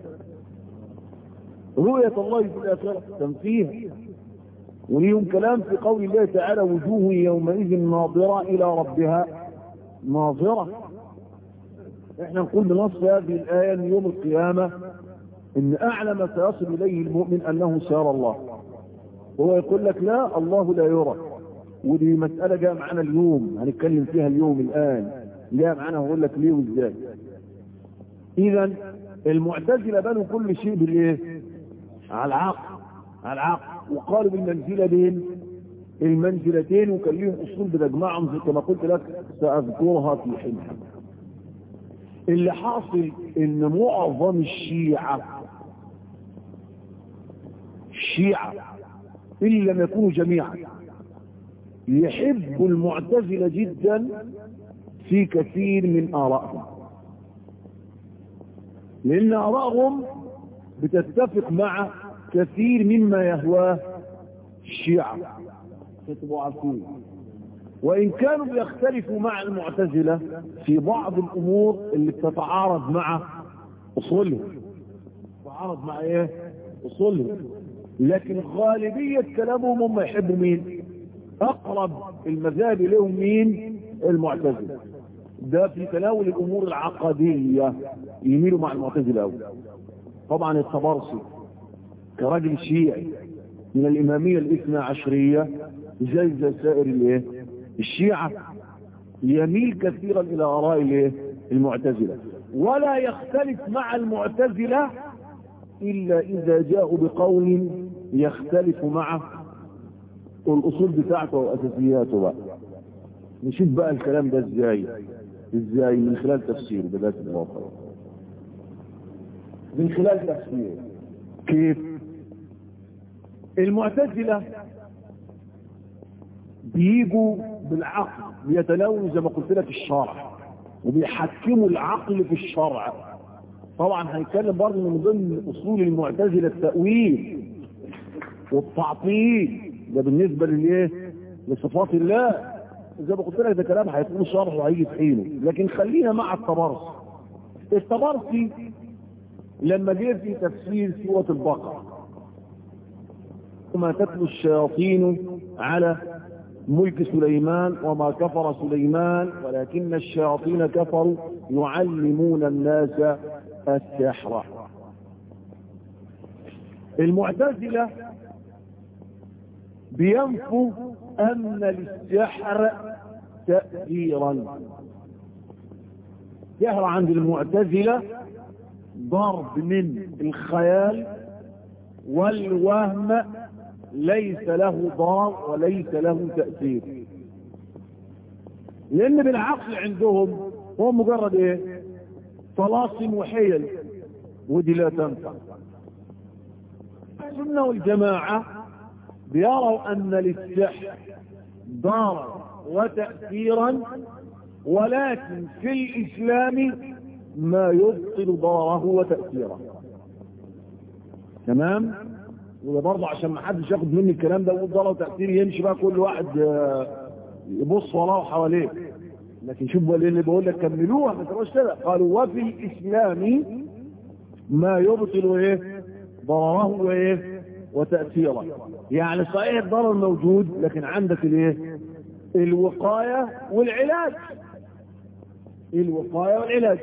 رؤية الله في الآخرة تنفيها وليهم كلام في قول الله تعالى وجوه يومئذ ناظرة إلى ربها ناظرة احنا نقول بنص هذه الآية من يوم القيامة ان أعلى ما سيصل إليه المؤمن أنه سيرى الله هو يقول لك لا الله لا يرى ودي مسألة جاء معنا اليوم هنتكلم فيها اليوم الآن جاء معنا هقول لك ليه وازاي إذا المعتزلة بنوا كل شيء بالإيه؟ على العقل على العقل وقالوا بالمنزلة بين المنزلتين وكان ليهم اصول بتجمعهم زي كما قلت لك ساذكرها في حينها اللي حاصل ان معظم الشيعة الشيعة ان لم يكونوا جميعا يحبوا المعتزلة جدا في كثير من آرائهم لأن آرائهم بتتفق مع كثير مما يهواه الشيعة تبقوا عارفين وإن كانوا بيختلفوا مع المعتزلة في بعض الأمور اللي بتتعارض مع أصولهم تتعارض مع إيه؟ أصولهم لكن غالبية كلامهم هم يحبوا مين؟ أقرب المذاهب لهم مين؟ المعتزلة ده في تناول الأمور العقدية يميلوا مع المعتزلة أوي طبعا الطبرسي كراجل شيعي من الإمامية الاثنى عشرية زي زي سائر الايه الشيعة يميل كثيرا إلى آراء الايه المعتزلة ولا يختلف مع المعتزلة إلا إذا جاءوا بقول يختلف مع الأصول بتاعته وأساسياته بقى نشوف بقى الكلام ده ازاي ازاي من خلال تفسير بذات الواقع من خلال تفسير كيف المعتزلة بيجوا بالعقل بيتناولوا زي ما قلت لك الشرع وبيحكموا العقل في الشرع طبعا هنتكلم برضه من ضمن اصول المعتزله التاويل والتعطيل ده بالنسبه للايه لصفات الله زي ما قلت لك ده كلام هيكون شرح وهيجي في حينه لكن خلينا مع التبرص التبرصي لما جه في تفسير سوره البقره وما تتلو الشياطين على ملك سليمان وما كفر سليمان ولكن الشياطين كفروا يعلمون الناس السحر المعتزلة بينفوا أن للسحر تأثيرا سحر عند المعتزلة ضرب من الخيال والوهم ليس له ضار وليس له تأثير لأن بالعقل عندهم هو مجرد ايه طلاسم وحيل ودي لا تنفع السنة والجماعة بيروا أن للسحر ضارا وتأثيرا ولكن في الإسلام ما يبطل ضاره وتأثيره تمام وده برضه عشان ما حدش ياخد مني الكلام ده ويقول ضرر تأثير يمشي بقى كل واحد يبص وراه حواليه لكن شوف بقى اللي بقول لك كملوها ما تبقاش كده قالوا وفي الإسلام ما يبطل ايه ضرره وايه وتأثيره يعني صحيح الضرر موجود لكن عندك الايه الوقاية والعلاج الوقاية والعلاج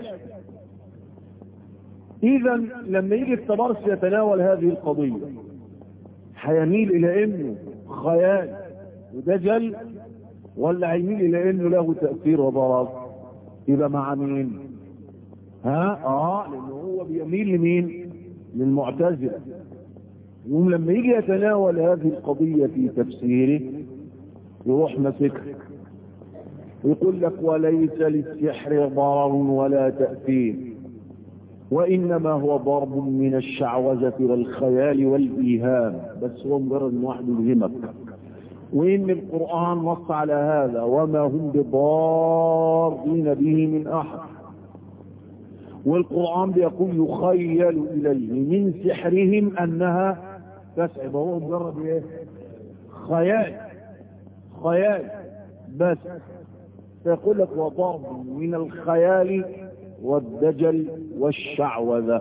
اذا لما يجي التبرس يتناول هذه القضية هيميل الى انه خيال ودجل ولا هيميل الى انه له تأثير وضرر يبقى مع مين ها اه لانه هو بيميل لمين للمعتزلة يوم لما يجي يتناول هذه القضية في تفسيره يروح مسكها يقول لك وليس للسحر ضرر ولا تأثير وإنما هو ضرب من الشعوذة والخيال والإيهام بس هو مجرد من واحد يلهمك وإن القرآن نص على هذا وما هم بضارين به من أحد والقرآن بيقول يخيل إليه من سحرهم أنها تسعب هو مجرد إيه خيال خيال بس فيقول لك وضرب من الخيال والدجل والشعوذة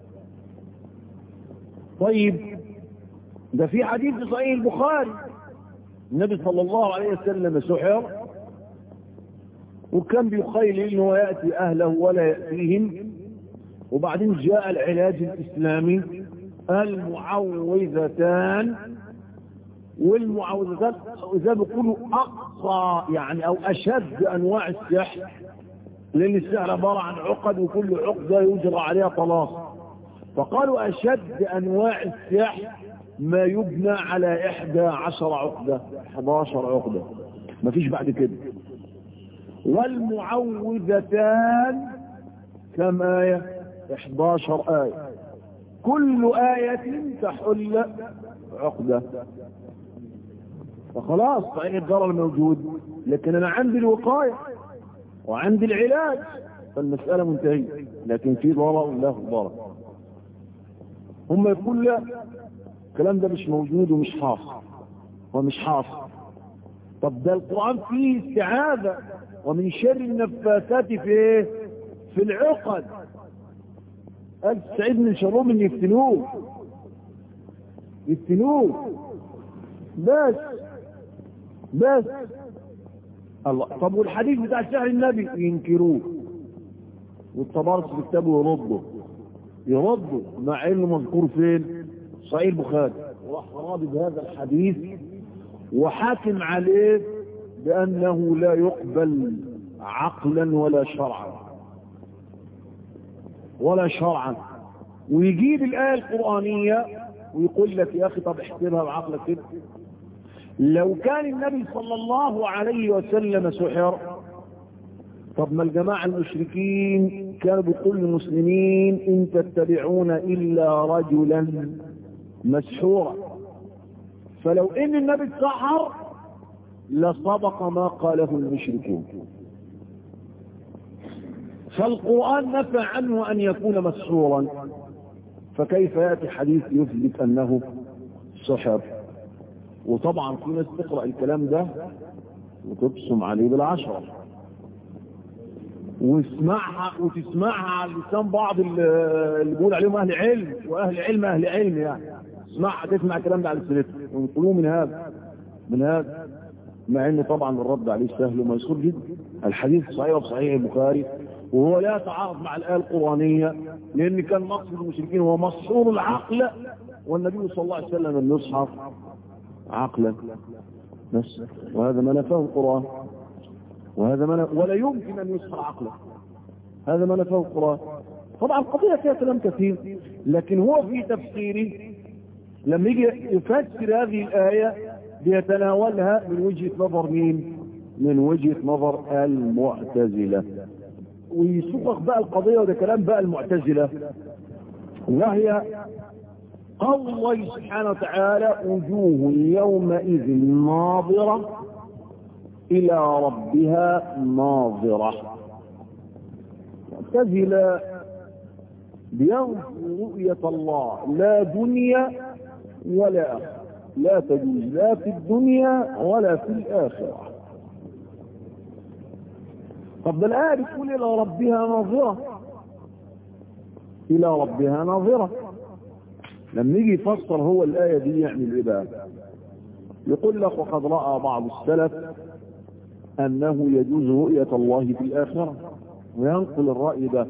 طيب ده في حديث في صحيح البخاري النبي صلى الله عليه وسلم سحر وكان بيخيل انه يأتي اهله ولا يأتيهم وبعدين جاء العلاج الاسلامي المعوذتان والمعوذتان زي ما بيقولوا اقصى يعني او اشد انواع السحر لان السحر عباره عن عقد وكل عقده يجرى عليها طلاق فقالوا اشد انواع السحر ما يبنى على احدى عشر عقدة 11 عقدة مفيش بعد كده والمعوذتان كم آية 11 آية كل آية تحل عقدة فخلاص صحيح الضرر موجود لكن انا عندي الوقاية وعندي العلاج فالمسألة منتهية لكن في ضرر له ضرر هم يقول لا الكلام ده مش موجود ومش حاصل ومش حاصل طب ده القرآن فيه استعاذة ومن شر النفاثات في ايه في العقد قال سعيد من شرهم ان يفتنوه يفتنوه بس بس الله طب والحديث بتاع شهر النبي ينكروه والتبارس في كتابه يرده يرده مع انه مذكور فين صحيح البخاري وراح راضي بهذا الحديث وحاكم عليه بانه لا يقبل عقلا ولا شرعا ولا شرعا ويجيب الايه القرانيه ويقول لك يا اخي طب احسبها بعقلك كده لو كان النبي صلى الله عليه وسلم سحر طب ما الجماعة المشركين كانوا بيقولوا للمسلمين إن تتبعون إلا رجلا مسحورا فلو إن النبي اتسحر لصدق ما قاله المشركون فالقرآن نفى عنه أن يكون مسحورا فكيف يأتي حديث يثبت أنه سحر وطبعا في ناس تقرأ الكلام ده وتبصم عليه بالعشرة واسمعها وتسمعها على لسان بعض اللي بيقول عليهم اهل علم واهل علم اهل علم يعني اسمعها تسمع الكلام ده على سيرتها ويقولوه من هذا من هذا مع ان طبعا الرد عليه سهل وميسور جدا الحديث صحيح وصحيح البخاري وهو لا يتعارض مع الايه القرانيه لان كان مقصد المشركين هو مسحور العقل والنبي صلى الله عليه وسلم لم يصحف عقلا بس وهذا ما نفاه القرآن وهذا ما ن... ولا يمكن أن يسحر عقله هذا ما نفاه القرآن طبعا القضية فيها كلام كثير لكن هو في تفسيره لما يجي يفسر هذه الآية بيتناولها من وجهة نظر مين من وجهة نظر المعتزلة ويسوق بقى القضية وده كلام بقى المعتزلة وهي قول الله سبحانه وتعالى وجوه يومئذ ناظرة إلى ربها ناظرة معتزلة بينفوا رؤية الله لا دنيا ولا آخرة لا تجوز لا في الدنيا ولا في الآخرة طب الآية بتقول إلى ربها ناظرة إلى ربها ناظرة لما يجي يفسر هو الآية دي يعمل إيه بقى يقول لك وقد رأى بعض السلف أنه يجوز رؤية الله في الآخرة وينقل الرأي ده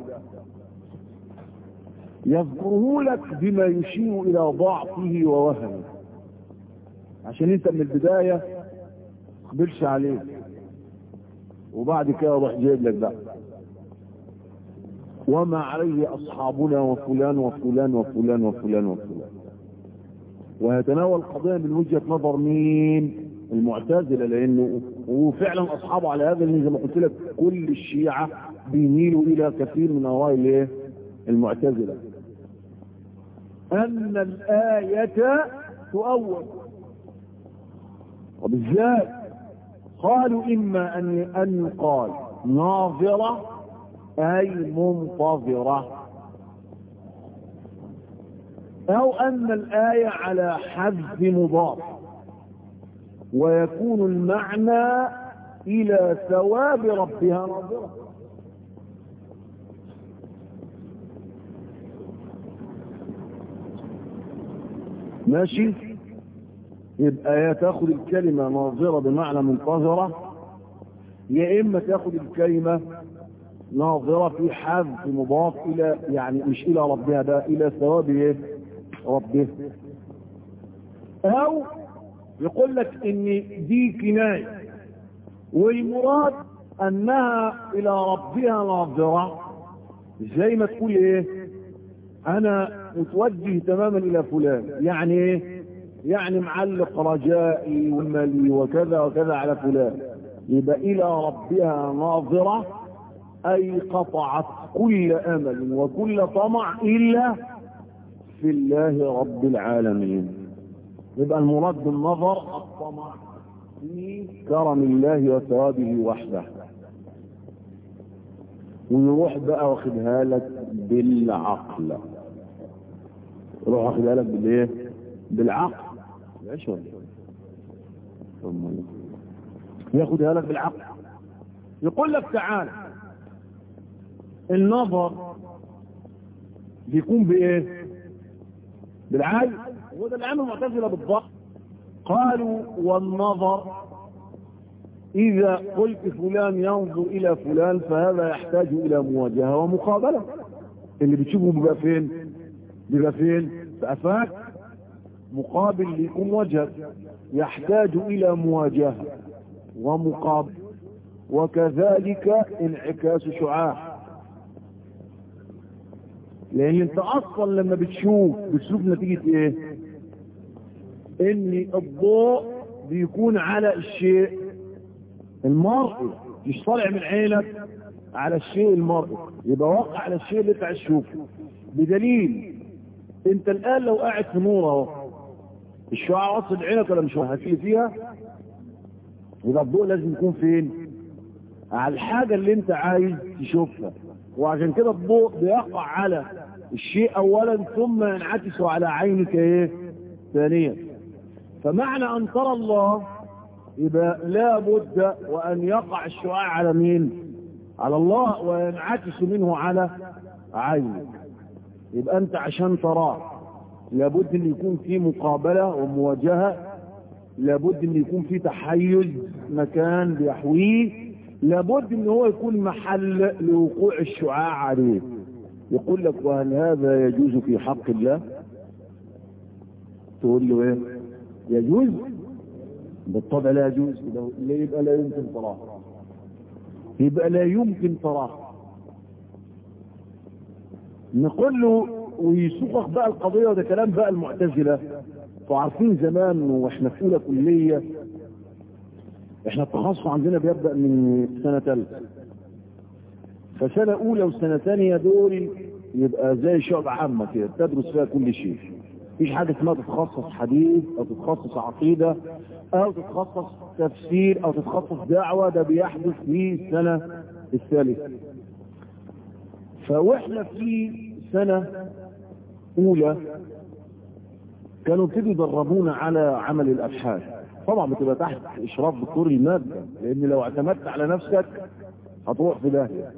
يذكره لك بما يشير إلى ضعفه ووهمه عشان انت من البداية تقبلش عليه وبعد كده روح جايب لك بقى وما عليه أصحابنا وفلان وفلان وفلان وفلان وفلان ويتناول القضية من وجهة نظر مين المعتزلة لأنه وفعلا أصحابه على هذا زي ما قلت لك كل الشيعة بيميلوا إلى كثير من أراء الايه المعتزلة أن الآية تؤول وبالذات قالوا إما أن أن يقال ناظرة أي منتظرة أو أن الآية على حذف مضاف ويكون المعنى إلى ثواب ربها ناظرة ماشي يبقى يا تاخد الكلمة ناظرة بمعنى منتظرة يا إما تاخد الكلمة ناظرة في حذف مضاف إلى يعني مش إلى ربها ده إلى ثواب إيه؟ ربه أو يقول لك إن دي كناية والمراد أنها إلى ربها ناظرة زي ما تقول إيه أنا متوجه تماما إلى فلان يعني إيه يعني معلق رجائي وملي وكذا وكذا على فلان يبقى إلى ربها ناظرة أي قطعت كل أمل وكل طمع إلا في الله رب العالمين يبقى المراد بالنظر الطمع في كرم الله وثوابه وحده ويروح بقى واخدها لك بالعقل يروح واخدها لك بالايه بالعقل ايش ولا ياخدها لك بالعقل يقول لك تعالى النظر بيكون بايه بالعين هو ده العين المعتزله بالضبط قالوا والنظر اذا قلت فلان ينظر الى فلان فهذا يحتاج الى مواجهه ومقابله اللي بتشوفه بيبقى فين بيبقى فين في افاك مقابل ليكون وجهك يحتاج الى مواجهه ومقابل وكذلك انعكاس شعاع لان انت اصلا لما بتشوف بتشوف نتيجة ايه ان الضوء بيكون على الشيء المرئي مش طالع من عينك على الشيء المرئي يبقى واقع على الشيء اللي انت عايز تشوفه بدليل انت الان لو قاعد في نور اهو الشعاع وصل عينك ولا مش هتشيل فيها يبقى الضوء لازم يكون فين على الحاجة اللي انت عايز تشوفها وعشان كده الضوء بيقع على الشيء اولا ثم ينعكس على عينك ايه ثانيا فمعنى ان ترى الله يبقى لا بد وان يقع الشعاع على مين على الله وينعكس منه على عينك يبقى انت عشان تراه لابد ان يكون في مقابلة ومواجهة لابد ان يكون في تحيز مكان بيحويه لابد ان هو يكون محل لوقوع الشعاع عليه يقول لك وهل هذا يجوز في حق الله تقول له ايه يجوز بالطبع لا يجوز يبقى لا يمكن تراه يبقى لا يمكن تراه نقول له ويسوقك بقى القضية وده كلام بقى المعتزلة وعارفين زمان واحنا في اولى كلية احنا التخصص عندنا بيبدأ من سنة ثالثة فسنة اولى وسنة ثانية دول يبقى زي شعب عامة كده تدرس فيها كل شيء مفيش حاجة اسمها تتخصص حديث او تتخصص عقيدة او تتخصص تفسير او تتخصص دعوة ده بيحدث في السنة الثالثة فواحنا في سنة اولى كانوا ابتدوا يدربونا على عمل الابحاث طبعا بتبقى تحت اشراف دكتور المادة لان لو اعتمدت على نفسك هتروح في داهية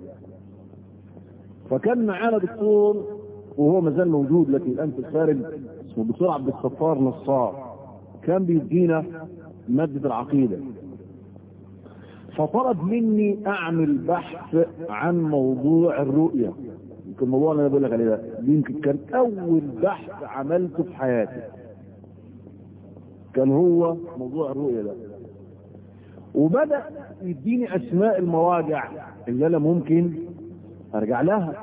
فكان معانا دكتور وهو ما زال موجود لكن الان في الخارج اسمه الدكتور عبد الستار نصار كان بيدينا مادة العقيدة فطلب مني اعمل بحث عن موضوع الرؤية يمكن الموضوع اللي انا بقول لك عليه ده يمكن كان اول بحث عملته في حياتي كان هو موضوع الرؤية ده وبدأ يديني اسماء المراجع اللي انا ممكن ارجع لها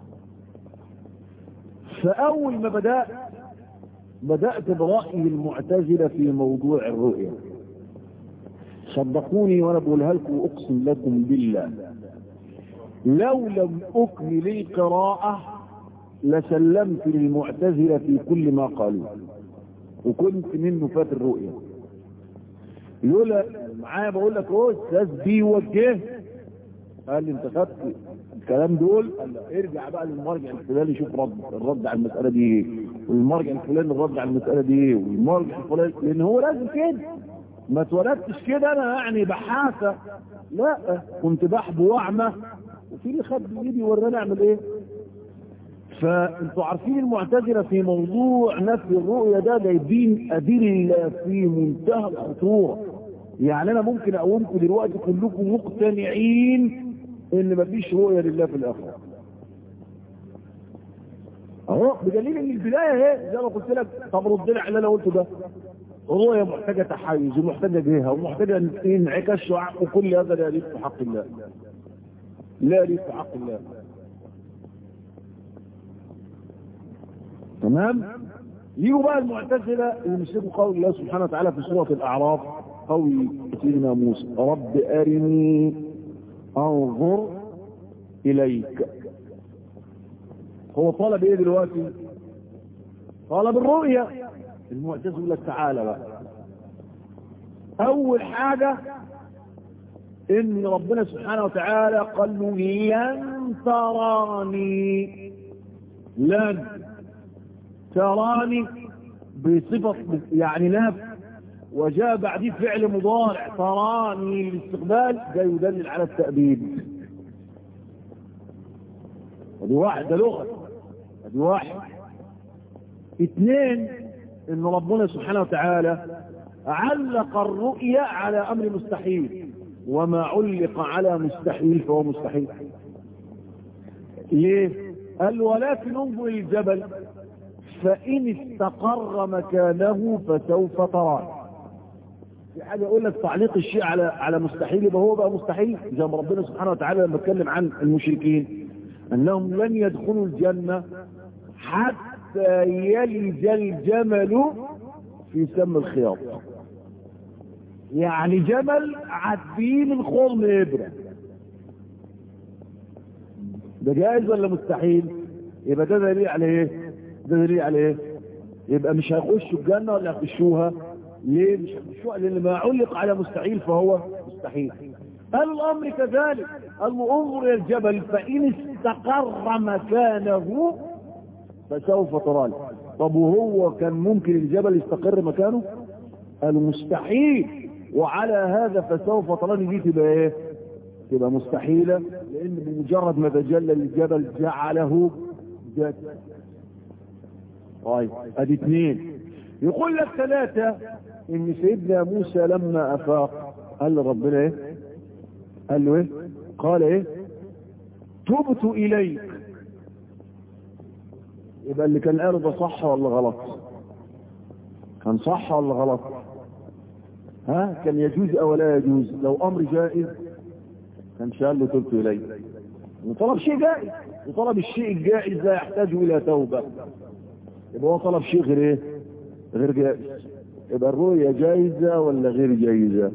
فاول ما بدأت بدأت برأي المعتزلة في موضوع الرؤية صدقوني وانا بقولها لكم اقسم لكم بالله لو لم اكمل القراءة لسلمت للمعتزلة في كل ما قالوا وكنت منه فات الرؤية لولا معايا بقول لك هو استاذ بيوجه قال لي انت خدت الكلام دول قال لا ارجع بقى للمرجع الفلاني شوف رد الرد على المسألة دي ايه والمرجع الفلاني الرد على المسألة دي ايه والمرجع الفلاني لان هو لازم كده ما اتولدتش كده انا يعني بحاثة لا كنت بحب واعمى وفي اللي خد بايدي وراني اعمل ايه فانتوا عارفين المعتزله في موضوع نفي الرؤيا ده جايبين ادله في منتهى الخطوره يعني انا ممكن اقولكم دلوقتي كلكم مقتنعين ان مفيش رؤيه لله في الاخره اهو بدليل ان البدايه اهي زي ما قلت لك طب رد لي على اللي انا قلته ده الرؤيه محتاجه تحيز ومحتاجه جهه ومحتاجه انعكاس شعاع وكل هذا لا يليق في حق الله لا يليق في حق الله تمام يجوا بقى المعتزله يمسكوا قول الله سبحانه وتعالى في سوره الاعراف قول سيدنا موسى رب ارني انظر اليك هو طلب ايه دلوقتي طلب الرؤيا المعتزله يقول لك تعالى بقى اول حاجه ان ربنا سبحانه وتعالى قال له لن تراني لن تراني بصفة يعني نهب وجاء بعديه فعل مضارع تراني الاستقبال ده يدلل على التأبيد ادي واحد ده لغة ادي واحد اثنين ان ربنا سبحانه وتعالى علق الرؤيا على امر مستحيل وما علق على مستحيل فهو مستحيل ليه قال ولكن انظر الجبل فان استقر مكانه فسوف تراه في حاجه يقول لك تعليق الشيء على على مستحيل يبقى هو بقى مستحيل زي ما ربنا سبحانه وتعالى لما اتكلم عن المشركين انهم لن يدخلوا الجنه حتى يلج الجمل في سم الخياط يعني جمل عديه من خرم ابره ده جائز ولا مستحيل يبقى ده دليل على ايه ده دليل على ايه يبقى مش هيخشوا الجنه ولا هيخشوها ليه مش هيخشوها لان ما علق على مستحيل فهو مستحيل قال الامر كذلك قال له انظر الى الجبل فان استقر مكانه فسوف تراني طب وهو كان ممكن الجبل يستقر مكانه قال مستحيل وعلى هذا فسوف تراني دي تبقى ايه تبقى مستحيلة لان بمجرد ما تجلى الجبل جعله جد طيب ادي اثنين يقول لك ثلاثة ان سيدنا موسى لما افاق قال له ربنا ايه قال له ايه قال ايه تبت اليك يبقى اللي كان قاله ده صح ولا غلط كان صح ولا غلط ها كان يجوز او لا يجوز لو امر جائز كان شال له تبت اليه وطلب شيء جائز وطلب الشيء الجائز لا يحتاج الى توبه يبقى هو طلب شيء غير ايه غير جائز يبقى الرؤية جائزة ولا غير جائزة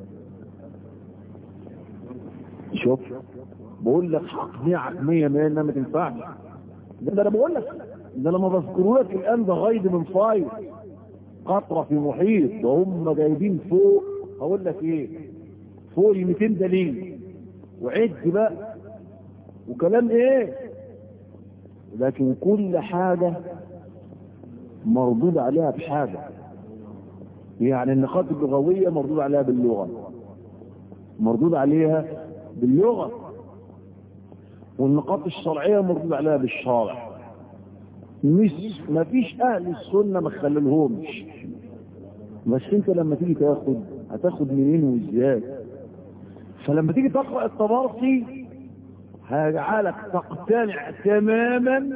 شوف بقول لك هقنعك مية مية انها ما تنفعش ده انا بقول لك ده لما بذكر لك الان ده غيد من فاير قطرة في محيط ده هم جايبين فوق هقول لك ايه فوق ال 200 دليل وعد بقى وكلام ايه لكن كل حاجة مردود عليها بحاجة يعني النقاط اللغوية مردود عليها باللغة مردود عليها باللغة والنقاط الشرعية مردود عليها بالشرع مش ما فيش اهل السنة ما خللهمش بس انت لما تيجي تاخد هتاخد منين وازاي فلما تيجي تقرأ الطبرسي هيجعلك تقتنع تماما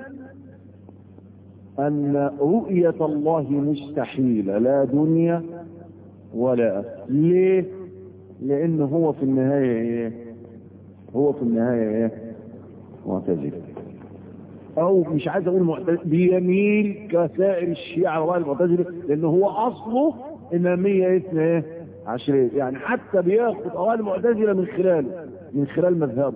أن رؤية الله مستحيلة لا دنيا ولا أخرى ليه؟ لأنه هو في النهاية إيه؟ هو في النهاية إيه؟ معتزل أو مش عايز أقول معتزل بيميل كسائر الشيعة والله المعتزلة لأنه هو أصله إمامية اسمها إيه؟ عشرية يعني حتى بياخد أوائل المعتزلة من خلاله من خلال مذهبه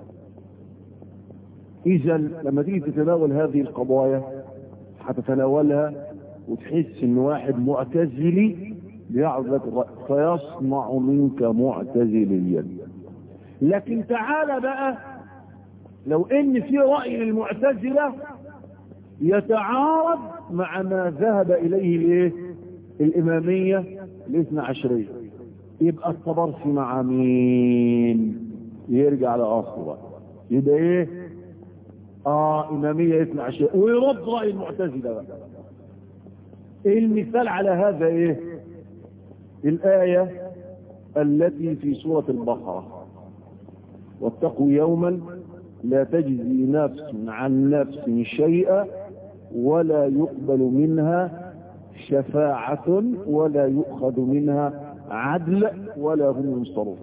إذا لما تيجي تتناول هذه القضايا هتتناولها وتحس ان واحد معتزلي بيعرض لك الرأي فيصنع منك معتزليا لكن تعالى بقى لو ان في رأي للمعتزلة يتعارض مع ما ذهب اليه الايه الامامية الاثنى عشرية يبقى الطبرسي مع مين يرجع لاصله يبقى ايه اه امامية اثنى عشرية ويرد رأي المعتزلة بقى المثال على هذا ايه الآية التي في سورة البقرة واتقوا يوما لا تجزي نفس عن نفس شيئا ولا يقبل منها شفاعة ولا يؤخذ منها عدل ولا هم ينصرون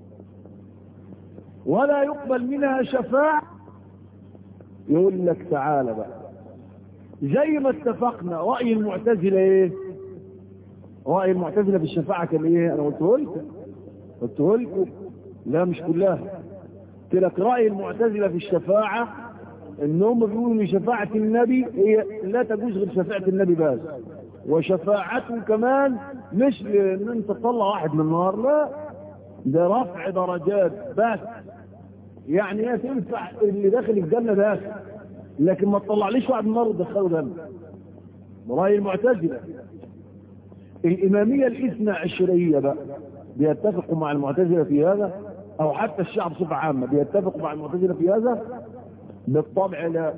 ولا يقبل منها شفاعة يقول لك تعالى بقى زي ما اتفقنا رأي المعتزلة ايه رأي المعتزلة في الشفاعة كان ايه انا قلته لكم قلته لكم لا مش كلها قلت لك رأي المعتزلة في الشفاعة انهم بيقولوا ان شفاعة النبي هي لا تجوز غير شفاعة النبي بس وشفاعته كمان مش ان انت تطلع واحد من النار لا ده رفع درجات بس يعني هي تنفع اللي داخل الجنة داخل لكن ما تطلعليش واحد من النار وتدخله جنة رأي المعتزلة الإمامية الاثنى عشرية بقى بيتفقوا مع المعتزلة في هذا أو حتى الشعب بصفة عامة بيتفقوا مع المعتزلة في هذا بالطبع لا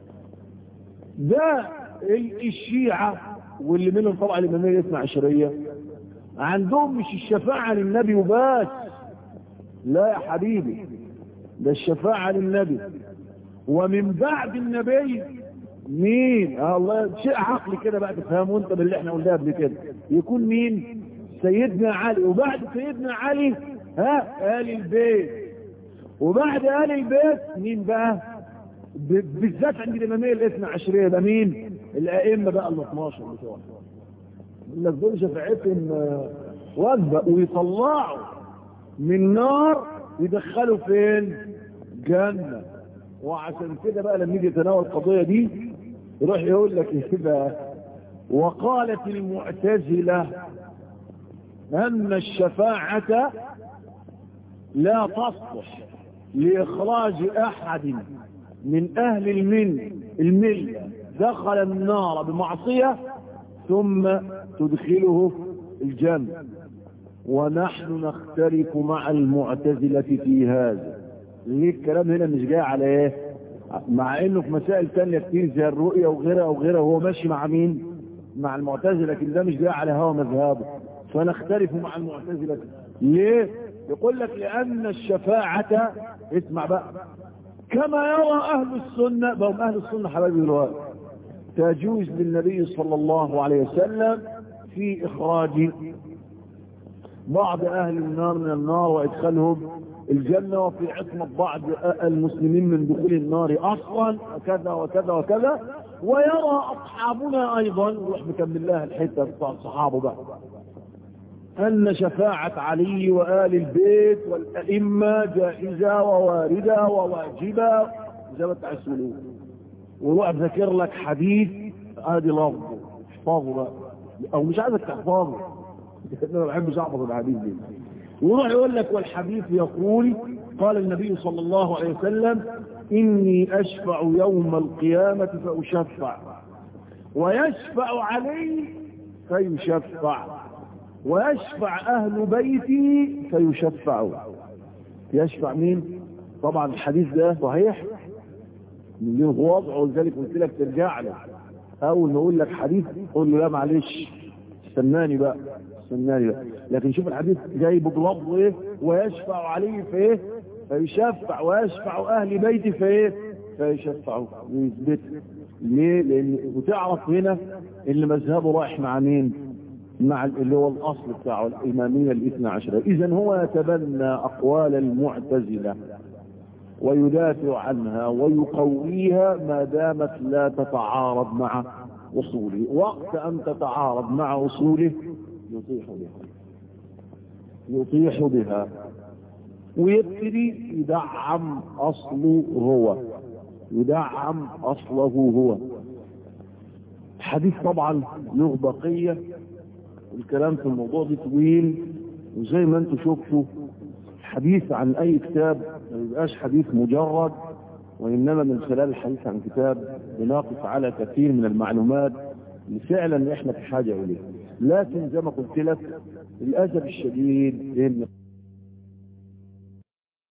ده الشيعة واللي منهم طبعا الإمامية الاثنى عشرية عندهم مش الشفاعة للنبي وبس لا يا حبيبي ده الشفاعة للنبي ومن بعد النبي مين آه الله شيء عقلي كده بقى تفهمه انت باللي احنا قلناه قبل كده يكون مين سيدنا علي وبعد سيدنا علي ها آل البيت وبعد آل البيت مين بقى بالذات عند الإمامية الاثنى عشرية ده مين الأئمة بقى ال 12 بتوع يقول لك دول شفاعتهم وجبة ويطلعوا من نار يدخلوا فين جنة وعشان كده بقى لما يجي يتناول القضية دي يروح يقول لك ايه بقى وقالت المعتزلة أن الشفاعة لا تصلح لإخراج أحد من أهل المن الملة دخل النار بمعصية ثم تدخله الجنة ونحن نختلف مع المعتزلة في هذا ليه الكلام هنا مش جاي على ايه مع انه في مسائل تانية كتير زي الرؤية وغيرها وغيرها وهو ماشي مع مين مع المعتزلة لكن ده مش جاي على هوا مذهبه فنختلف مع المعتزلة ليه يقول لك لان الشفاعة اسمع بقى كما يرى اهل السنة بهم اهل السنة حبايبي دلوقتي تجوز للنبي صلى الله عليه وسلم في اخراج بعض اهل النار من النار وادخالهم الجنة وفي عصمة بعض المسلمين من دخول النار اصلا وكذا وكذا وكذا ويرى اصحابنا ايضا نروح مكمل لها الحتة بتاع الصحابه بقى ان شفاعة علي وآل البيت والائمة جائزة وواردة وواجبة زي ما تعسلون وروح ذاكر لك حديث ادي لفظه احفظه بقى او مش عايزك تحفظه انا ما بحبش احفظ الحديث دي ويروح يقول لك والحديث يقول قال النبي صلى الله عليه وسلم إني أشفع يوم القيامة فأشفع ويشفع علي فيشفع ويشفع أهل بيتي فيشفعوا يشفع مين طبعا الحديث ده صحيح من هو وضعه ولذلك قلت لك ترجع له اول ما اقول لك حديث قول له لا معلش استناني بقى استناني بقى لكن شوف الحديث جاي بلفظه ايه ويشفع عليه في ايه فيشفع ويشفع اهل بيتي في ايه فيشفعوا ويثبت ليه لان وتعرف هنا اللي مذهبه رايح مع مين مع اللي هو الاصل بتاعه الاماميه الاثنى عشره اذا هو يتبنى اقوال المعتزله ويدافع عنها ويقويها ما دامت لا تتعارض مع اصوله وقت ان تتعارض مع اصوله يطيح بها يطيح بها ويبتدي يدعم اصله هو يدعم اصله هو الحديث طبعا له بقية الكلام في الموضوع ده طويل وزي ما انتم شفتوا الحديث عن اي كتاب ما يبقاش حديث مجرد وانما من خلال الحديث عن كتاب بناقص على كثير من المعلومات اللي فعلا احنا في حاجة اليه لكن زي ما قلت لك للاسف الشديد ان